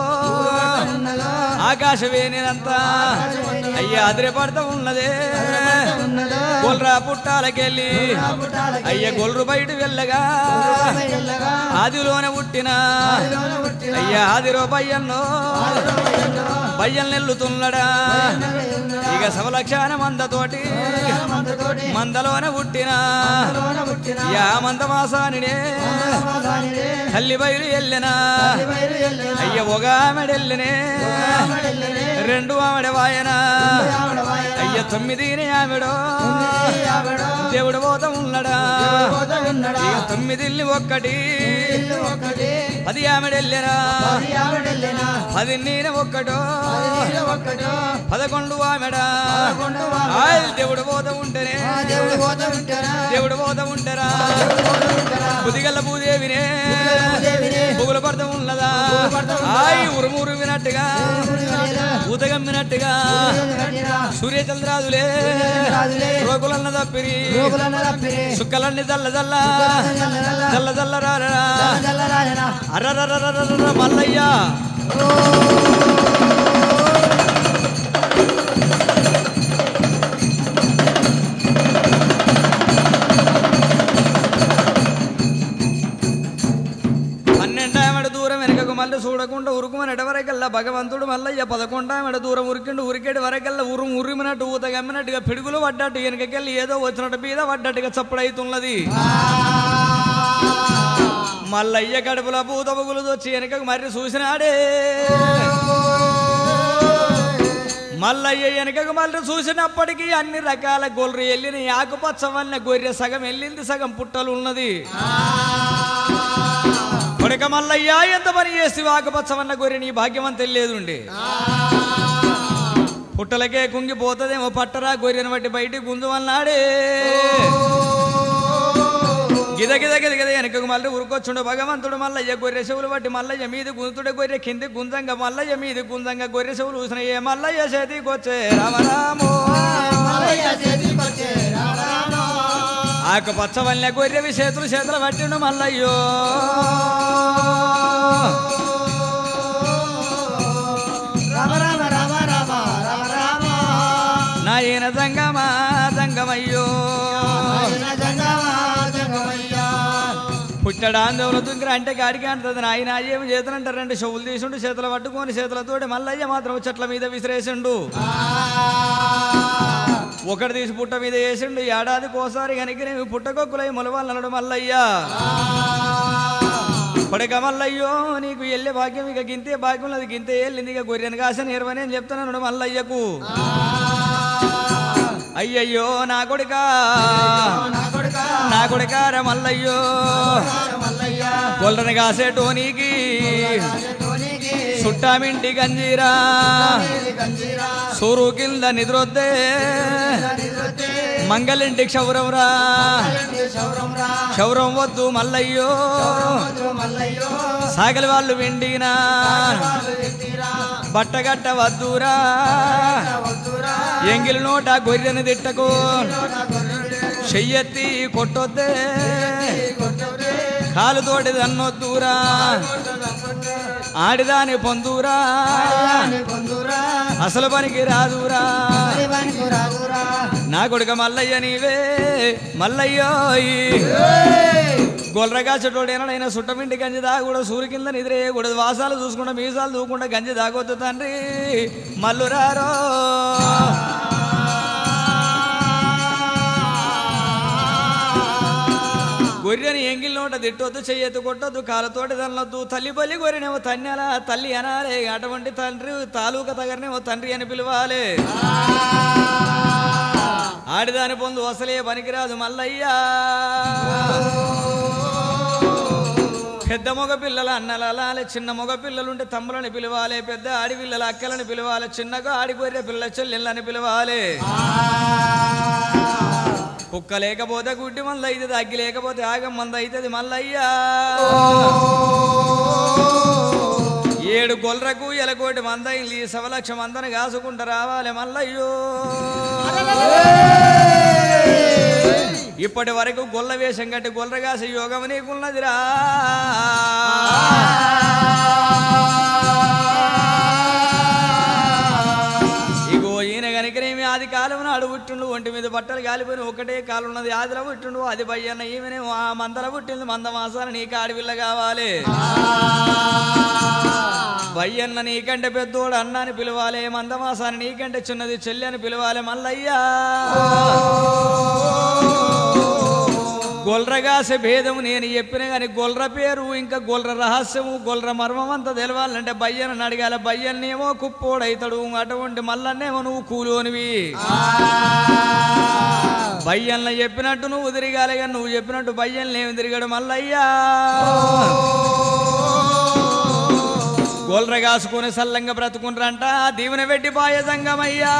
ఆకాశవేనినంతా అయ్యా అదిరి పడతా ఉన్నదే గొల్రా పుట్టాలకెళ్ళి అయ్య గొల్రు బయట వెళ్ళగా ఆదిలోనే పుట్టిన అయ్యా ఆదిరో బయ్యన్నో బయ్యన్ నెల్లుతున్నాడా ఇక సవలక్షాన మందతోటి మందలోనే పుట్టిన యా మంద మాసానినే తల్లి బయలు వెళ్ళినా అయ్య ఒక ఆమెడెళ్ళినే రెండు ఆమెడ వాయన అయ్య తొమ్మిదిని ఆమెడో దేవుడు పోత ఉన్నడా ఇక తొమ్మిదిల్ని ఒక్కటి పది ఆమెడెళ్ళినా పది నేను ఒక్కటో పదకొండు ఆమెడా ఆయ్ దేవుడు పోత ఉంటేనే దేవుడు పోత ఉంటారా బుదిగల్ల భూదేవినే బుగుల పడత ఉన్నదా ఆయ్ ఉరుమురు వినట్టుగా ఊతగమ్మినట్టుగా సూర్యచంద్రాదులే రోగులన్న తప్పిరి సుక్కలన్నీ దల్ల దల్ల దల్ల దల్ల రారా అర్రర్రర్రర్ర మల్లయ్య పన్నెండామెడ దూరం వెనకకు మళ్ళీ చూడకుండా ఉరుకుమని ఎడవరకల్లా భగవంతుడు మల్లయ్య పదకొండామెడ దూరం ఉరికిండు ఉరికేడు వరకల్లా ఉరుము ఉరిమినట్టు ఊత గమ్మినట్టుగా పిడుగులు పడ్డట్టు వెనకకెళ్ళి ఏదో వచ్చినట్టు మీద పడ్డట్టుగా చప్పుడైతున్నది మల్లయ్య కడుపుల పూత బుగులు వచ్చి వెనకకు మర్రి చూసినాడే మల్లయ్య వెనకకు మళ్ళీ చూసినప్పటికీ అన్ని రకాల గొర్రె వెళ్ళిన ఆకుపచ్చ వల్ల గొర్రె సగం వెళ్ళింది సగం పుట్టలు ఉన్నది కొడక మల్లయ్య ఎంత పని చేసి ఆకుపచ్చ వల్ల గొర్రె నీ భాగ్యమని తెలియదుండి పుట్టలకే కుంగిపోతుందేమో పట్టరా గొర్రెను బట్టి బయటికి గుంజు అన్నాడే గిద గిద గిద గిద వెనకకు మళ్ళీ ఉరుకొచ్చుండు భగవంతుడు మల్లయ్య గొర్రె చెవులు బట్టి మల్లయ్య మీది గుంతుడు గొర్రె కింది గుంజంగా మల్లయ్య మీది గుంజంగా గొర్రె చెవులు చూసిన ఏ మల్లయ్య చేతికొచ్చే రామరామో మల్లయ్య చేతికొచ్చే రామరామో ఆకు పచ్చవల్లె గొర్రెవి చేతులు చేతులు పట్టిండు మల్లయ్యో రామ రామ రామ రామ రామ రామ నాయన జంగమా జంగమయ్యో ఆయన జంగమా జంగమయ్యా పుట్టడాందోళన తుంగిర అంటే గాడికి అంటది నాయన ఏమి చేతులంటారు రెండు చెవులు తీసుండు చేతులు పట్టుకొని చేతులతోటి మల్లయ్య మాత్రం చెట్ల మీద విసిరేసిండు ఒకటి తీసి పుట్ట మీద వేసిండు ఏడాదికి ఓసారి కనుక నేను పుట్టకొక్కులై మొలవాలన్నాడు మల్లయ్య పడక మల్లయ్యో నీకు వెళ్ళే భాగ్యం ఇక గింతే భాగ్యం అది గింతే వెళ్ళింది ఇక గొర్రెను కాస నిర్వని అని చెప్తున్నాడు మల్లయ్యకు అయ్యయ్యో నా కొడుకా నా కొడుకా నా కొడుకార మల్లయ్యో మల్లయ్య గొల్లని కాసేటోనికి రాజతోనికి చుట్టామింటి గంజీరా ఇది గంజీరా సూరు కింద నిద్రొద్దే నిద్రతే మంగళింటి క్షౌరంరా శౌరం రా క్షౌరం వద్దు మల్లయ్యో మధుర మల్లయ్యో సాగలి వాళ్ళు వెండినా వాళ్ళు ఎత్తిరా బట్టగట్ట వద్దురా వద్దురా ఎంగిలి నోట గొర్రెని తిట్టకు నా గొర్రెలు చెయ్యెత్తి కొట్టొద్దే కొట్టవే కాలుతోటి దన్నొద్దురా ఆడిదాని పొందురా పొందురా అసలు పనికి రాదురా దేవానికి రాదురా నా కొడుక మల్లయ్య నీవే మల్లయ్యో గొల్లగాచటోడేనాడైనా సుట్టమింటి గంజి దాగకూడదు సూర్య కింద నిద్రేయకూడదు వాసాలు చూసుకుంటా మీసాలు దూకుండా గంజి దాగొద్దు తండ్రి మల్లురారో గొర్రెని ఎంగిల్ నోట తిట్టొద్దు చెయ్యొద్దు కొట్టొద్దు కాలతోటి తనలొద్దు తల్లి బలి గొర్రెనేమో తన్యాల తల్లి అనాలే అటువంటి తండ్రి తాలూకా తగరనేమో తండ్రి అని పిలవాలి ఆడిదాని పొందు అసలే పనికిరాదు మల్లయ్యా పెద్ద మగ పిల్లల అన్నలాలే చిన్న మగ పిల్లలుంటే తమ్ములని పిలవాలి పెద్ద ఆడి పిల్లల అక్కలని పిలవాలి చిన్నగా ఆడి గొర్రె పిల్లల చెల్లెళ్ళని పిలవాలి కుక్క లేకపోతే గుడ్డి మంద అవుతుంది అగ్గి లేకపోతే ఆగం మంద అవుతుంది మల్లయ్యా ఏడు గొల్రకు ఎలకోటి మంద ఈ సవలక్ష మందని కాసుకుంటూ రావాలి మల్లయ్యో ఇప్పటి వరకు గొల్ల వేషం కట్టి గొల్లగాస యోగం నీకున్నదిరా ఇగో ఈయన కనుకనేమి ఆది కాలం నాడు పుట్టిండు ఒంటి మీద బట్టలు కాలిపోయిన ఒకటే కాలు ఉన్నది ఆదిలో పుట్టిండు అది బయ్యన్న ఈమెనేమో ఆ మందల పుట్టింది మంద మాసాలు నీకు ఆడపిల్ల కావాలి బయ్యన్న నీకంటే పెద్దోడు అన్న అని పిలవాలి మందమాసాన్ని నీకంటే చిన్నది చెల్లి అని పిలవాలి మల్లయ్యా గొల్రగాసే భేదము నేను చెప్పిన కానీ గొల్ర పేరు ఇంకా గొల్ర రహస్యము గొల్ర మర్మం అంతా తెలవాలంటే బయ్యను అడగాల బయ్యన్నేమో కుప్పోడైతాడు అటువంటి మల్లన్నేమో నువ్వు కూలోనివి బయ్యన్ల చెప్పినట్టు నువ్వు తిరగాలి కానీ నువ్వు చెప్పినట్టు బయ్యన్లు ఏమి తిరిగాడు మల్లయ్యా గోల్ర కాసుకొని సల్లంగా బ్రతుకుంటారంట దీవెన పెట్టి పాయ సంగమయ్యా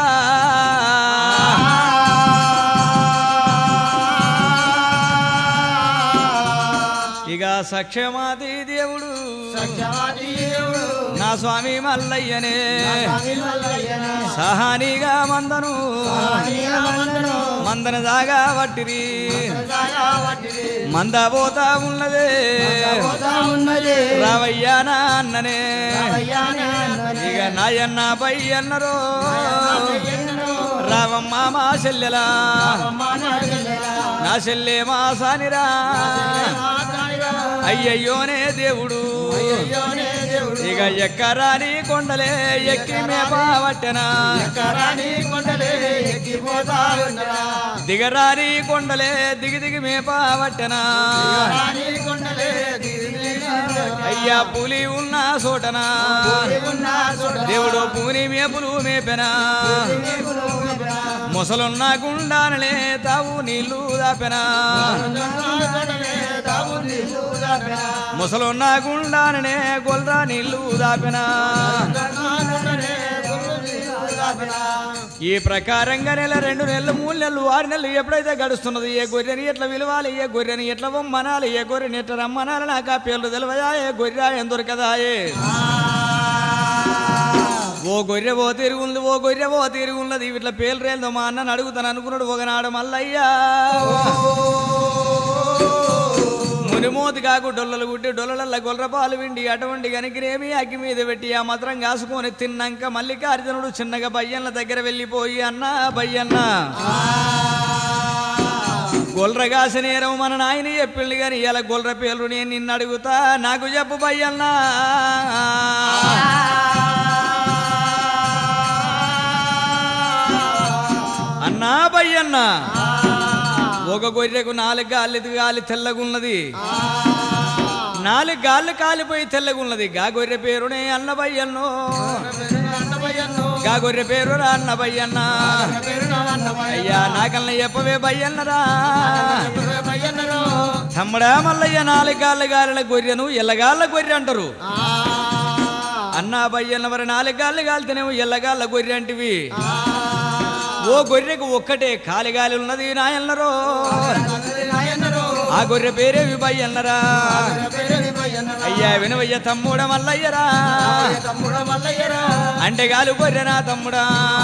ఇక సక్షమాది దేవుడు సత్యవాది దేవుడు నా స్వామి మల్లయ్యనే స్వామి మల్లయ్యనే సహానిగా మందను మందను మందన దాగా వట్టిరి సదా వట్టిరి మంద పోతా ఉన్నదే పోతా ఉన్నది రావయ్యా నా అన్ననే అయ్యానే అన్ననే. ఇక నాయన్న పై అన్నరో ఎన్నడో రావమ్మ మా చెల్లెలా అమ్మ నా చెల్లెలా. నా చెల్లె మా సానిరా మాట్లాడిరా. అయ్యయ్యోనే దేవుడు అయ్యోనే దేవుడు ఇక ఎక్కరాని కొండలే ఎక్కి మేపవట్టెనా ఎక్కరాని కొండలే ఎక్కిపోతా ఉన్నరా దిగరాని కొండలే దిగి దిగి మేపవట్టెనా రాని కొండలే దిగి అయ్యా పులి ఉన్న చోటనా ఉన్న చోట దేవుడు పూని మేపులు మేపెనా దేవుడు వినా. ముసలున్న గుండానలే తావు నీళ్లు దాపెనా కొండలే తావు నీళ్ళు దాపెనా. ముసలున్న గుండాననే గొల్రా నీళ్లు దాపెనా కొండలే తావు నీళ్ళు దాపెనా. ఈ ప్రకారంగా నెల రెండు నెలలు మూడు నెలలు ఆరు నెలలు ఎప్పుడైతే గడుస్తున్నది ఏ గొర్రెని ఎట్లా విలువాలి ఏ గొర్రెని ఎట్లా వమ్మనాలి ఏ గొర్రెని ఎట్లా రమ్మనాలి నాకు ఆ పేర్లు తెలివయా ఏ గొర్రె ఎందుకదాయే ఓ గొర్రె ఓ తిరుగుంది ఓ గొర్రె ఓ తిరుగున్నది ఇట్లా పేర్లు రేందో మా అన్నని అడుగుతాను అనుకున్నాడు ఒకనాడు మల్లయ్యా మునిమోతి కాకు డొల్లలు గుట్టి డొల్లల గొల్లపాలు విండి అటువంటి గనికిరేమి అగ్గి మీద పెట్టి ఆ మాత్రం కాసుకొని తిన్నాక మల్లికార్జునుడు చిన్నగా బయ్యన్న దగ్గర వెళ్ళిపోయి అన్న బయ్యన్న గొల్ర కాసనేరం మన నాయన చెప్పిండు గాని ఇలా గొల్ర పేర్లు నేను నిన్ను అడుగుతా నాకు చెప్పు బయ్యన్నా అన్నా బయ్యన్నా ఒక గొర్రెకు నాలుగు గాలి గాలి తెల్లగున్నది నాలుగు గాళ్ళు కాలిపోయి తెల్లగున్నది గా గొర్రె పేరునే అన్నబయ్యన్నో గా గొర్రె పేరు రా అన్నబయ్యన్న అయ్యా నాకల్ని చెప్పవే బయ్యన్నరా తమ్ముడా మల్లయ్య నాలుగు గాళ్ళ గాలిన గొర్రెను ఎల్లగాళ్ళ గొర్రె అంటారు అన్నా బయ్యన్న మరి నాలుగు గాళ్ళు గాలితేనేమో ఎల్లగాళ్ళ గొర్రె అంటివి ఓ గొర్రెకు ఒక్కటే కాలిగాలి ఉన్నది నాయన్నరో ఆ గొర్రె పేరే విభయ్యన్నరా అయ్యా వినవయ్య తమ్ముడ మల్లయ్యరా అంటే గాలి గొర్రెనా తమ్ముడా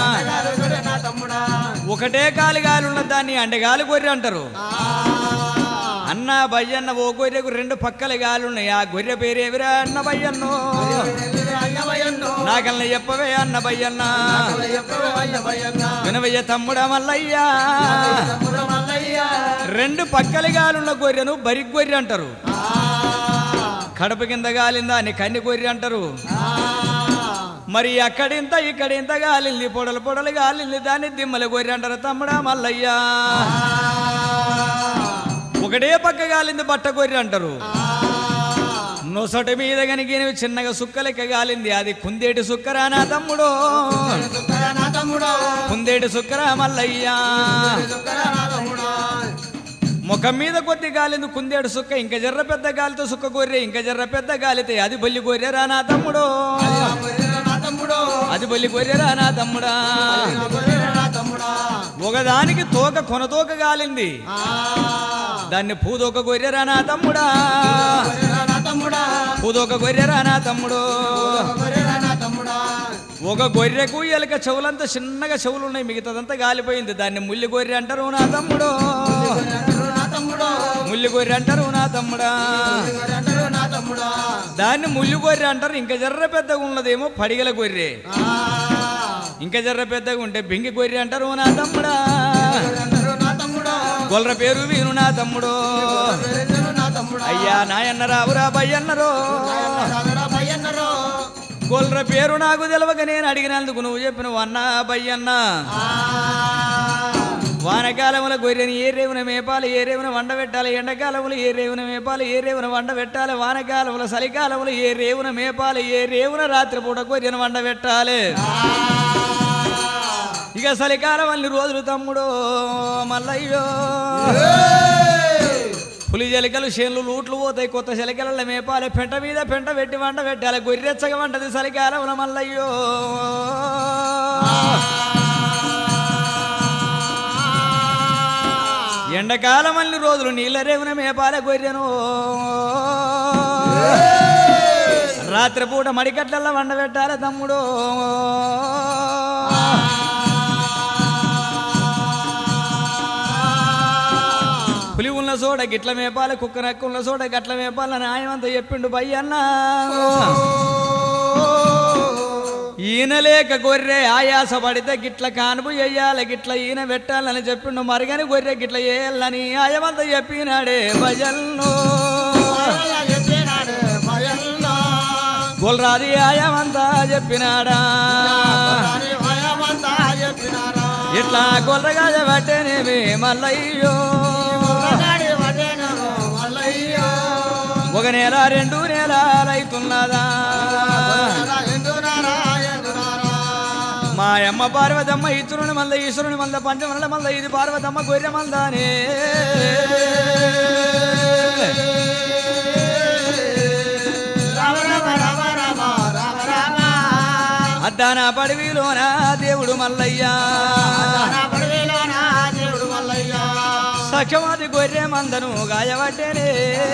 ఒకటే కాలిగాలి ఉన్న దాన్ని అండగాలి గొర్రె అంటారు అన్న బయ్యన్న ఓ గొర్రెకు రెండు పక్కల గాలి ఉన్నాయి ఆ గొర్రె పేరేవిరా అన్న బయ్యన్నో నాకల్ని చెప్పవే అన్న బయ్యన్న వినవయ్య తమ్ముడా మల్లయ్యా రెండు పక్కల గాలున్న గొర్రెను బరి గొర్రె అంటారు కడప కింద గాలిందా అని కన్ని గొర్రె అంటారు మరి అక్కడింత ఇక్కడింత గాలింది పొడలు పొడలు గాలింది దాన్ని దిమ్మల గొర్రె అంటారు తమ్ముడా మల్లయ్యా ఒకటే పక్క గాలింది బట్ట గొర్రె అంటారు నొసటి మీద కనిగిన చిన్నగా సుక్క లెక్క గాలింది అది కుందేటి సుక్కరా నా తమ్ముడు కుందేటి సుక్కరా మల్లయ్యా ముఖం మీద కొద్ది గాలింది కుందేడు సుక్క ఇంకా జర్ర పెద్ద గాలితో సుక్క గొర్రె ఇంకా జర్ర పెద్ద గాలితే అది బొల్లి గొర్రెరా నా తమ్ముడు అది బొల్లి గొర్రెరా నా తమ్ముడా ఒకదానికి తోక కొనతోక గాలింది దాన్ని పూదోక గొర్రెరా నా తమ్ముడా పూదోక గొర్రెరా నా తమ్ముడు ఒక గొర్రెకు ఎలక చెవులంతా చిన్నగా చెవులు ఉన్నాయి మిగతాదంతా గాలిపోయింది దాన్ని ముల్లి గొర్రె అంటారు నా తమ్ముడు ముల్లి గొర్రె అంటారు నా తమ్ముడా దాన్ని ముల్లి గొర్రె అంటారు ఇంకా జర్ర పెద్దగా ఉన్నదేమో పడిగల గొర్రె ఇంకా జర్ర పెద్దగా ఉంటే బెంగి గొర్రె అంటారు నా తమ్ముడా గొల్ర పేరు వీరు నా తమ్ముడు అయ్యా నాయన్న రావురా బయ్యన్నరో గొల్ర పేరు నాకు తెలవక నేను అడిగినందుకు నువ్వు చెప్పిన అన్న బయ్యన్న వానకాలముల గొర్రెని ఏ రేవున మేపాలి ఏ రేవున వండ పెట్టాలి ఎండాకాలములు ఏ రేవున మేపాలి ఏ రేవున వండ పెట్టాలి వానకాలముల చలికాలములు ఏ రేవున మేపాలి ఏ రేవున రాత్రిపూట గొర్రెను వండ పెట్టాలి ఇక చలికాలం అన్ని రోజులు తమ్ముడు మల్లయ్యో పులి జలికలు చేనులు లూట్లు పోతాయి కొత్త శలికల మేపాలి పెంట మీద పెంట పెట్టి వంట పెట్టాలి గొర్రెచ్చగా వంటది చలికాలం మల్లయ్యో ఎండాకాలం అన్ని రోజులు నీళ్ళ రేవున మేపాలి గొర్రెను రాత్రిపూట మడికట్లల్లో వండ పెట్టాలి తమ్ముడు పులి ఉన్న చోట గిట్ల మేపాలి కుక్క నక్క ఉన్న చోట గట్ల మేపాలని ఆయమంతా చెప్పిండు బయ్యన్నా ఈయన లేక గొర్రె ఆయాస పడితే గిట్ల కానుపు చెయ్యాలి గిట్ల ఈయన పెట్టాలని చెప్పిండు మరిగని గొర్రె గిట్ల వేయాలని ఆయమంతా చెప్పినాడే భజన్ను గొల్రాది ఆయమంతా చెప్పినాడా ఇట్లా గొల్లగా పట్టేనేమి మల్లయ్యో ఒక నెల రెండు నెలలైతున్నదా మా అమ్మ పార్వతమ్మ ఈశ్వరుని మంద ఈశ్వరుని మంద పంచమల మంద ఇది పార్వతమ్మ గొర్రె మందానే అద్దాన పడివిలోన దేవుడు మల్లయ్య దేవుడు మల్లయ్య సఖ్యమాది గొర్రె మందను గాయబట్టేనే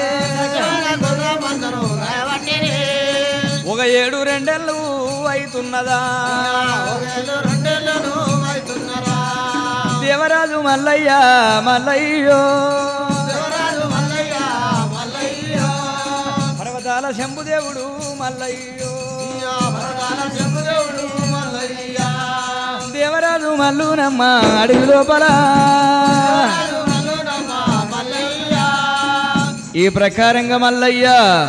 మందరు గాయబట్టిరి. ఒక ఏడు రెండెళ్ళు అవుతున్నదా ఒకళ్ళు రెండేళ్ళను అవుతున్నారా దేవరాజు మల్లయ్య మల్లయ్యో దేవరాజు మల్లయ్య మల్లయ్య పర్వతాల శంభుదేవుడు మల్లయ్యో భరతాల శంభుదేవుడు మల్లయ్య దేవరాజు మల్లునమ్మ అడవి లోపల దేవరాజు మల్లునమ్మ మల్లయ్య ఈ ప్రకారంగా మల్లయ్య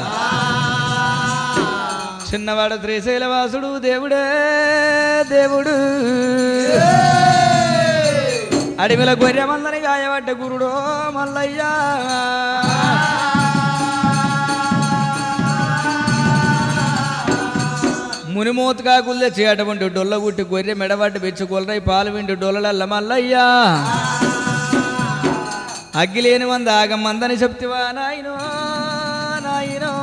చిన్నవాడు శ్రీశైలవాసుడు దేవుడే దేవుడు అడవిల గొర్రె మందని గాయబడ్డ గురుడో మల్లయ్య మునిమూతగా కుల్ తెచ్చి అటువంటి డొల్ల గుట్టి గొర్రె మెడబట్టి బెచ్చుకొలరై పాలు విండి డొల్లల మల్లయ్యా అగ్గిలేని మంద ఆగమ్మందని చెప్తివా నాయనో నాయనో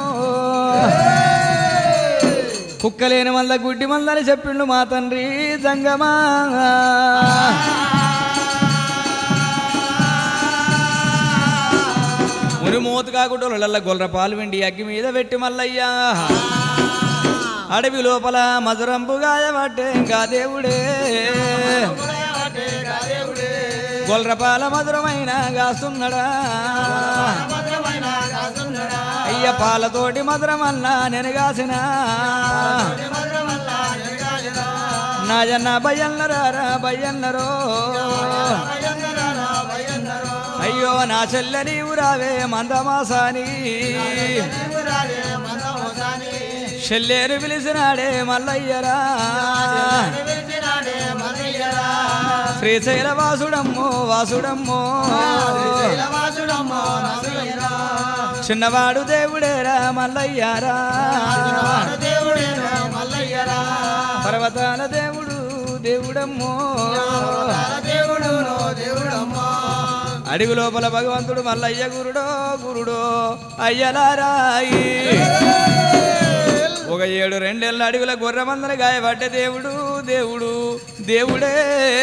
కుక్కలేని మంద గుడ్డి మందని చెప్పిండు మా తండ్రి జంగమా ముని మూత కాకుండా గొల్లర పాలు విండి అగ్గి మీద పెట్టి మల్లయ్యా అడవి లోపల మధురంపు గాయబట్టే ఇంకా దేవుడే గొల్రపాల మధురమైన గాస్తున్నాడా భద్రమైన కాసున్నడా అయ్య పాలతోటి మధురమల్ల నేను కాసిన భద్రమల్ల ఎరగాలిరా నా జన్న భయన్నరారా భయన్నరో భయంకరారా భయంకరో అయ్యో నా చెల్లె నీవు రావే మందమాసాని దేవురాలే మందమోసాని చెల్లేరు పిలిచినాడే మల్లయ్యరా నిలిచినాడే మల్లయ్యరా శ్రీశైల వాసుడమ్మో వాసుడమ్మో శ్రీశైలవాసుడమ్మో నమయ్యరా చిన్నవాడు దేవుడేరా మల్లయ్యారా వాడు దేవుడేరా మల్లయ్యరా పర్వతాల దేవుడు దేవుడమ్మో తార దేవుడు నో దేవుడమ్మో అడవి లోపల భగవంతుడు మల్లయ్య గురుడో గురుడో అయ్యలారాయి ఒక ఏడు రెండేళ్ళ అడవిల గొర్రె మందన గాయపడ్డ దేవుడు దేవుడు దేవుడే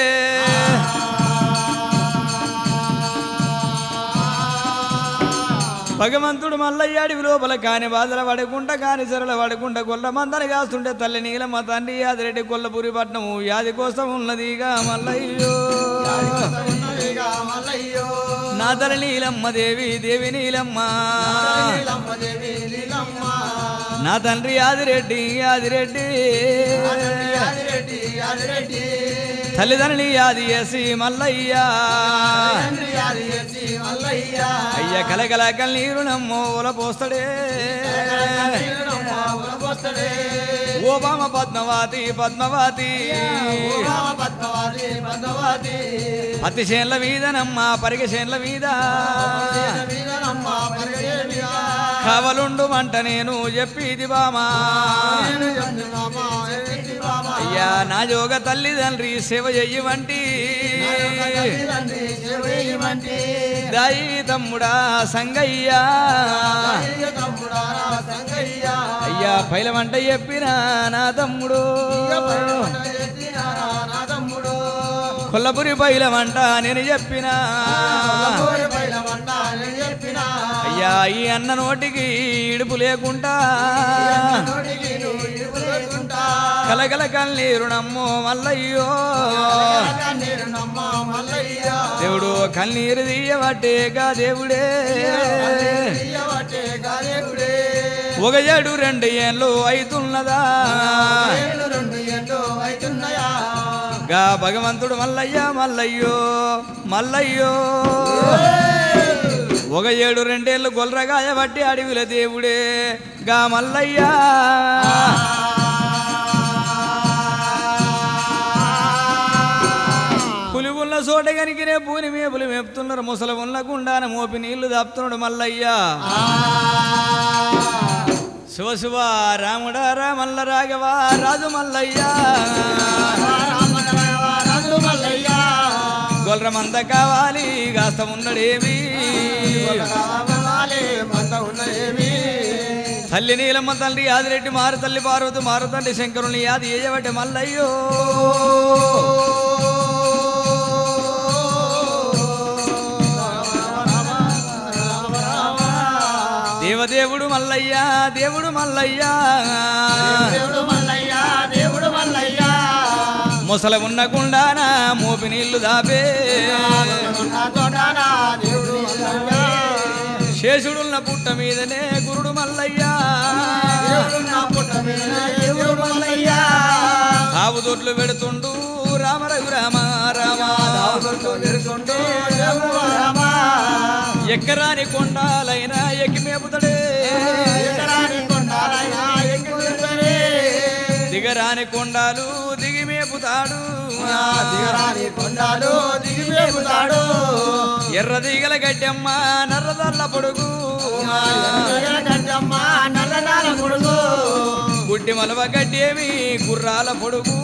భగవంతుడు మల్లయ్య అడవి లోపల కాని బాధల పడకుండా కాని సరళ పడకుండా గొల్ల మందని కాస్తుంటే తల్లి నీలమ్మ తండ్రి యాదిరెడ్డి కొల్లపూరి పట్నము యాది కోసం ఉన్నదిగా మల్లయ్యో ఉన్నదిగా మల్లయ్యో నా తల్లి నీలమ్మ దేవి దేవి నీలమ్మ నీలమ్మ దేవి నీలమ్మ నా తండ్రి యాదిరెడ్డి యాదిరెడ్డి యాదిరెడ్డి యాదిరెడ్డి తల్లిదండ్రి యాది చేసి మల్లయ్య తండ్రి యాది చేసి మల్లయ్య అయ్య కలకల కన్నీరు నమ్మో ఓల పోస్తాడే నీలమ్మ ఉలబోస్తడే ఓ బామ పద్మవాతి పద్మవాతి ఓ రామ పద్మవాది పద్మవాది పత్తి చేన్ల మీదనమ్మ పరిగ చేన్ల మీద వీరనమ్మ పరిగేమిగా కవలుండు మంట నేను చెప్పిది బామా నేను చంద్రమామ ఎత్తి బామ అయ్యా నా జోగ తల్లిదండ్రి సేవ చెయ్యవంటి తండ్రి శివయ్యమంటి దాయి తమ్ముడా సంగయ్యా అయ్య తమ్ముడా నా సంగయ్య అయ్యా పైలమంట చెప్పిన నా తమ్ముడు ఎత్తినారా నా తమ్ముడు కొల్లపురి పైలమంట నేను చెప్పిన కోరి బయలమంట నేను చెప్పినా అయ్యా ఈ అన్న నోటికి ఇడుపు లేకుండా నోటికి నువ్వు ఇరుపు లేకుండా కలగల కన్నీరు నమ్మో మల్లయ్యో నేను నమ్మ మల్లయ్య దేవుడు కన్నీరు తీయబట్టేగా దేవుడే తీయబట్టే గాదేవుడే ఒక ఏడు రెండు ఏళ్ళు అవుతున్నదా ఏళ్ళు రెండు ఎండు అవుతున్నాయా గా భగవంతుడు మల్లయ్య మల్లయ్యో మల్లయ్యో ఒక ఏడు రెండేళ్ళు గొల్రగాయ బట్టి అడవిల దేవుడే గా మల్లయ్య పులిగున్న చోట కనికినే పూని మేపులు మేపుతున్నారు ముసలి ఉన్న గుండాన మోపి నీళ్లు దాపుతున్నాడు మల్లయ్య శివ శివ రాముడా రామల్ల రాఘవ రాజు మల్లయ్య రాజు మల్లయ్య గొల్ర మంద కావాలి కాస్త ఉన్నడేమి కావాలి మంద ఉన్నదేమి తల్లి నీలమ్మ తండ్రి ఆదిరెడ్డి మారు తల్లి పార్వతి మారు తండ్రి శంకరుని యాది ఏయబట్టి మల్లయ్యో దేవదేవుడు మల్లయ్య దేవుడు మల్లయ్య దేవుడు మల్లయ్య దేవుడు మల్లయ్య ముసల ఉన్న కుండాన మోపి నీళ్లు దాపే నా తోటన దేవుడు మల్లయ్య శేషుడున్న పుట్ట మీదనే గురుడు మల్లయ్య దేవుడు నా పుట్ట మీద దేవుడు మల్లయ్య తావు దొడ్లు పెడుతుండు రామ రఘు రామ రామ దావులతో నిలుచుంటే దేవుడు రామ ఎక్కరాని కొండాలైనా ఎక్కి మేపుతడే ఎకరాని కొండాలయ్య ఎక్కి నిలుచునే. దిగరాని కొండాలు దిగి మేపుతాడు ఆ దిగరాని కొండాలు దిగి మేపుతాడు ఎర్ర దిగల గడ్డమ్మ నర్రదల్ల పొడుగు ఎర్రగడ్డ గడ్డమ్మ నల్లనాల పొడుగు గుడ్డి మలవ గడ్డేమి గుర్రాల పొడుగు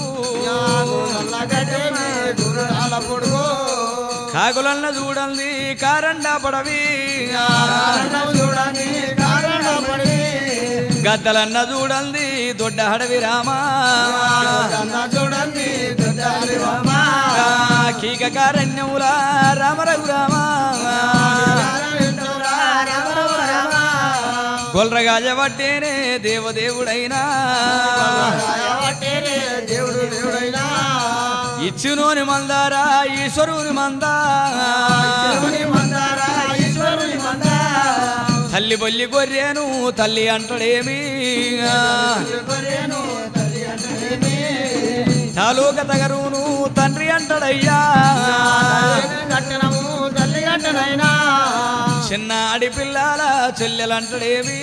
నల్లగడ్డేమి గుర్రాల పొడుగు కాకులన్న చూడండి కారండా పడవి కారణం చూడని కారణం పడి గద్దలన్న చూడండి దొడ్డ హడవి రామా కన్న చూడండి దుడ్డాలి రామ కీక కారణ్యములా రామ రఘు రామా కారణంరా రామ రామ రామ గొల్రగాజ పట్టేనే దేవదేవుడైనా రాయవట్టేనే దేవుడు దేవుడైనా ఇచ్చునోని మందారా ఈశ్వరుని మందా దేవుని మందారా ఈశ్వరుని మందా తల్లి బొల్లి గొర్రెను తల్లి అంటడేమి కొరేను తల్లి అంటేమి తాలూక తగరును తండ్రి అంటడయ్యా కట్టనము తల్లి కట్టనైనా చిన్న ఆడి పిల్లల చెల్లెలంటడేమి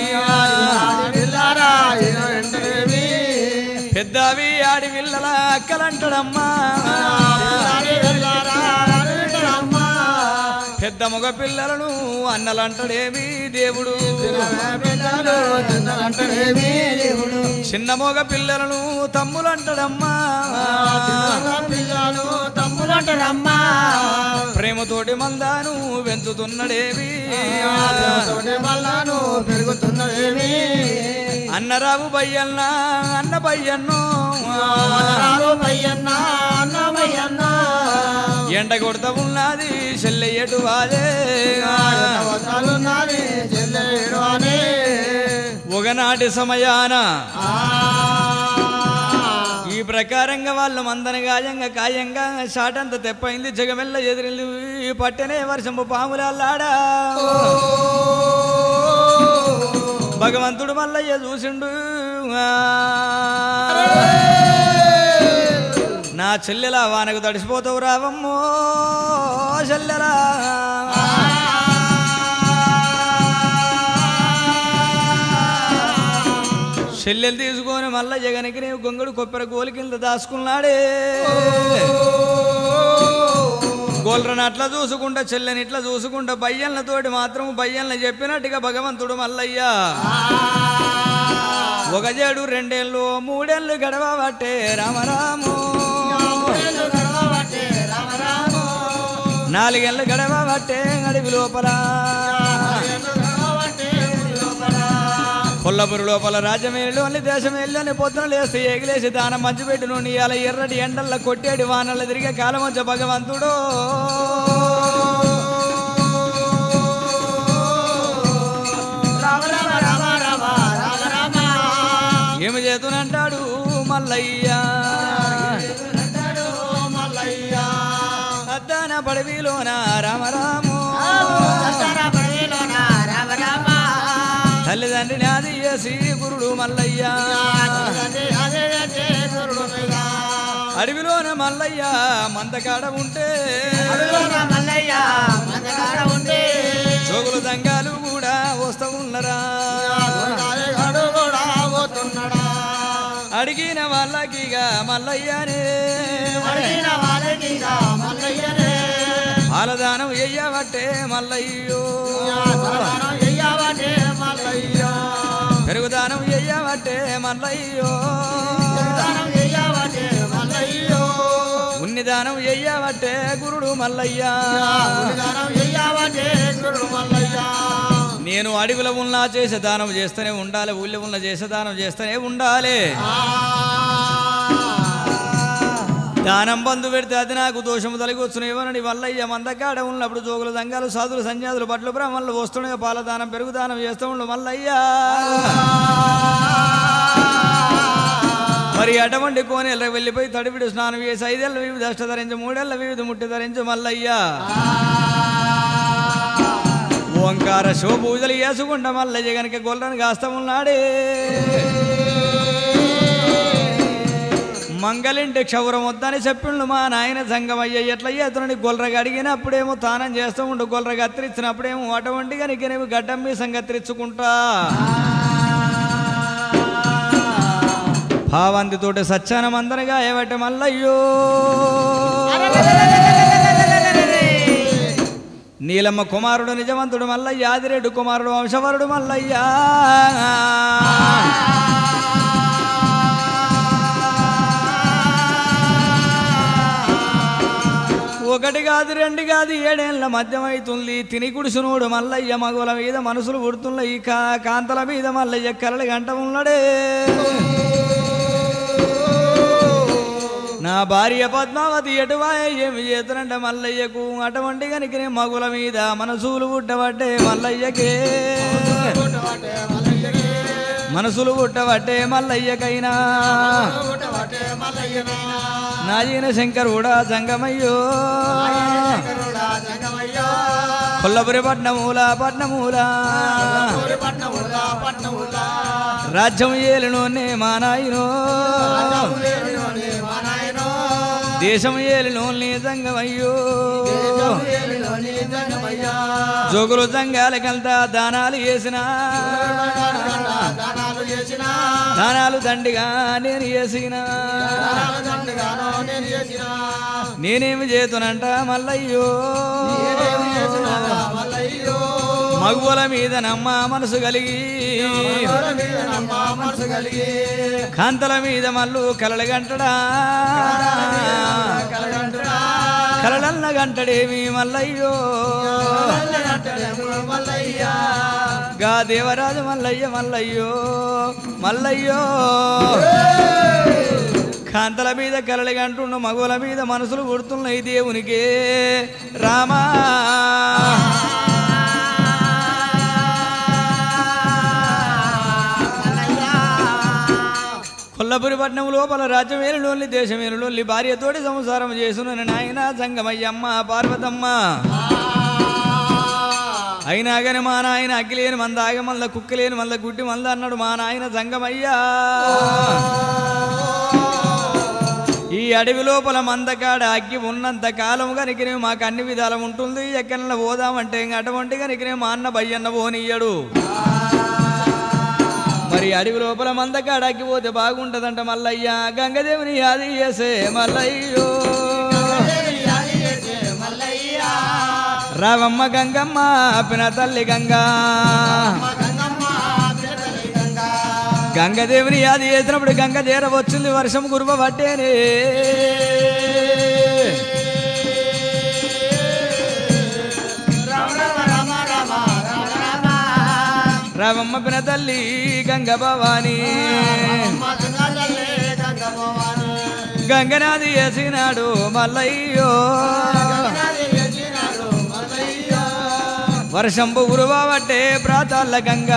పిల్లారా ఈయన వెంటనేమి పెద్దవి ఆడి పిల్లల అక్కలంటడమ్మా పిల్లారి వెళ్ళారా వెంటనమ్మా పెద్ద మగ పిల్లలను అన్నలంటడేమి దేవుడు పిల్లలు తిన్నరంటనేమి దేవుడు చిన్న మగ పిల్లలను తమ్ములంటడమ్మా చిన్న పిల్లలు తమ్ములంటారమ్మా ప్రేమతోటి మందాను పెంచుతున్నడేమి తోటి మల్లాను పెరుగుతున్నదేమి అన్నరావు బయ్యన్న అన్న బయ్యన్నో అన్నరాలు పయ్యన్న అన్నమయ్యన్న ఎండ కొడత ఉన్నది చెల్లె ఎటు వాదే వదలున్నది చెల్లెడు అని ఒకనాటి సమయాన ఆ ఈ ప్రకారంగా వాళ్ళు మందన గాయంగా కాయంగా షాటంత తెప్పైంది జగమెల్ల ఎదిరింది ఈ పట్టనే వర్షంపు పాములాడా భగవంతుడు మల్లయ్య చూసిండు ఆ. నా చెల్లెలా వానకు తడిసిపోతావు రావమ్మో చెల్లెలా చెల్లెలు తీసుకొని మళ్ళా జగనికి నీవు గొంగడు కొప్పెర గోలి కింద దాచుకున్నాడే గోల్రని అట్లా చూసుకుంటా చెల్లెని ఇట్లా చూసుకుంటా బయ్యన్లతోటి మాత్రం బయ్యన్ల చెప్పినట్టుగా భగవంతుడు మల్లయ్య ఒక జేడు రెండేళ్ళు మూడేళ్ళు గడవబట్టే రామరాము నాలుగేళ్ళు గడవబట్టే అడవి లోపల కొల్లపురి లోపల రాజ్యమేళ్ళు అని దేశమేళ్ళు అని పొద్దున లేస్తే ఎగిలేసి దానం మంచి పెట్టి నుండి ఇలా ఎర్రటి ఎండల్లో కొట్టేటి వానల్లో తిరిగే కాలం వచ్చే భగవంతుడు ఏమి చేతునంటాడు మల్లయ్య అద్దాన పడవిలోన రామరాము తల్లిదండ్రిని ఆది చేసి గురుడు మల్లయ్య అడవిలోన మల్లయ్య మందకాడ ఉంటే జోగులు దంగాలు కూడా వస్తూ ఉన్నరా అడిగిన వాళ్ళకిగా మల్లయ్యనే పాలదానం ఎయ్యబట్టే మల్లయ్యో పెరుగుదానం ఎయ్యబట్టే మల్లయ్యో ఉన్నిదానం ఎయ్యబట్టే గురుడు మల్లయ్య నేను నేను అడవిలో ఉన్నా చేసే దానం చేస్తూనే ఉండాలి ఊళ్ళో ఉన్న చేసే దానం చేస్తూనే ఉండాలి దానం బంధు పెడితే అది నాకు దోషము తొలగొచ్చును ఇవ్వనని వల్లయ్య మందకాడ ఉన్నప్పుడు జోగులు దంగాలు సాధులు సన్యాసులు బట్లు బ్రాహ్మణులు వస్తుండగా పాల దానం పెరుగు దానం చేస్తూ ఉండు మల్లయ్యా మరి అటువంటి కోనేళ్ళ వెళ్ళిపోయి తడిపిడి స్నానం చేసి ఐదేళ్ళ వివిధ అష్ట ధరించి మూడేళ్ళ వివిధ ముట్టి ధరించి మల్లయ్యా ఓంకార శివ పూజలు చేసుకుంటా మల్లయ్య గనక గొల్లని కాస్త ఉన్నాడే మంగళింటి క్షౌరం వద్దని చెప్పిండు మా నాయన సంగమయ్య ఎట్లా చేతులని గొల్రగా అడిగినప్పుడేమో తానం చేస్తూ ఉండు గొల్ర కత్తిరించినప్పుడేమో అటువంటి కనుకనేమి గడ్డం మీ సంగత్తిరించుకుంటా భావంతితోటి సచ్చానం అందరగా ఏవట మల్లయ్యో నీలమ్మ కుమారుడు నిజవంతుడు మల్లయ్య ఆదిరెడ్డి కుమారుడు వంశవరుడు మల్లయ్య ఒకటి కాదు రెండు కాదు ఏడేళ్ల మధ్యమైతుంది తిని కుడుసునుడు మల్లయ్య మగుల మీద మనసులు పుడుతున్న ఈ కా కాంతల మీద మల్లయ్య కలలు గంట ఉన్నాడే నా భార్య పద్మావతి ఎటువాయ ఏమి చేతునంట మల్లయ్యకు అటువంటి కనుక మగుల మీద మనసులు పుట్టబట్టే మల్లయ్యకే మనసులు పుట్టబట్టే మల్లయ్యకైనా నాయన శంకరుడా జంగమయ్యో కొల్లపురి పట్నమూల పట్నమూల రాజ్యం ఏలినోనే మా నాయనో దేశం ఏలినోని జంగమయ్యో జోగులు జంగాలకెళ్తా దానాలు వేసిన దానాలు దండిగా నేను వేసిన నేనేమి చేతునంట మల్లయ్యో మగువల మీద నమ్మ మనసు కలిగి కాంతల మీద మల్లు కలలు గంటడా కలలన్న గంటడేమి మల్లయ్యో గా దేవరాజు మల్లయ్య మల్లయ్యో మల్లయ్యో కాంతల మీద కలలు గంటుండు మగుల మీద మనసులు పుడుతున్నాయి దేవునికే రామా కొల్లపురి పట్నం లోపల రాజ్యమేలులోని దేశమేలులోని భార్యతోటి సంసారం చేసును నాయన సంగమయ్యమ్మ పార్వతమ్మ అయినా కానీ మా నాయన అగ్గిలేని మంద ఆగ మల్ల కుక్కలేని మల్ల గుడ్డి మంద అన్నాడు మా నాయన సంగమయ్యా ఈ అడవి లోపల మందకాడ అగ్గి ఉన్నంత కాలం కనుకనే మాకు అన్ని విధాలం ఉంటుంది ఎక్కడన్నా పోదామంటే ఇంక అటువంటి కనుకనే మా అన్న బయ్యన్న పోనీయడు మరి అడవి లోపల మందకాడ అగ్గి పోతే బాగుంటదంట మల్లయ్య గంగదేవుని యాది చేసే మల్లయ్యో రావమ్మ గంగమ్మ పిన తల్లి గంగా గంగదేవుని యాది చేసినప్పుడు గంగ చేర వచ్చింది వర్షం కురువ పట్టేనే రావమ్మ పిన తల్లి గంగ భవాని గంగనాది వేసినాడు మల్లయ్యో వర్షంబు గురువబట్టే ప్రాతాల గంగా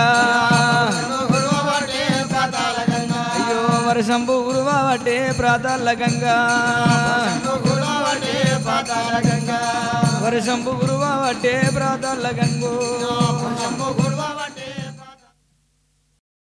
అయ్యో వర్షంబు గురువబట్టే ప్రాతాల గంగా వర్షంబు గురువబట్టే ప్రాతాల గంగో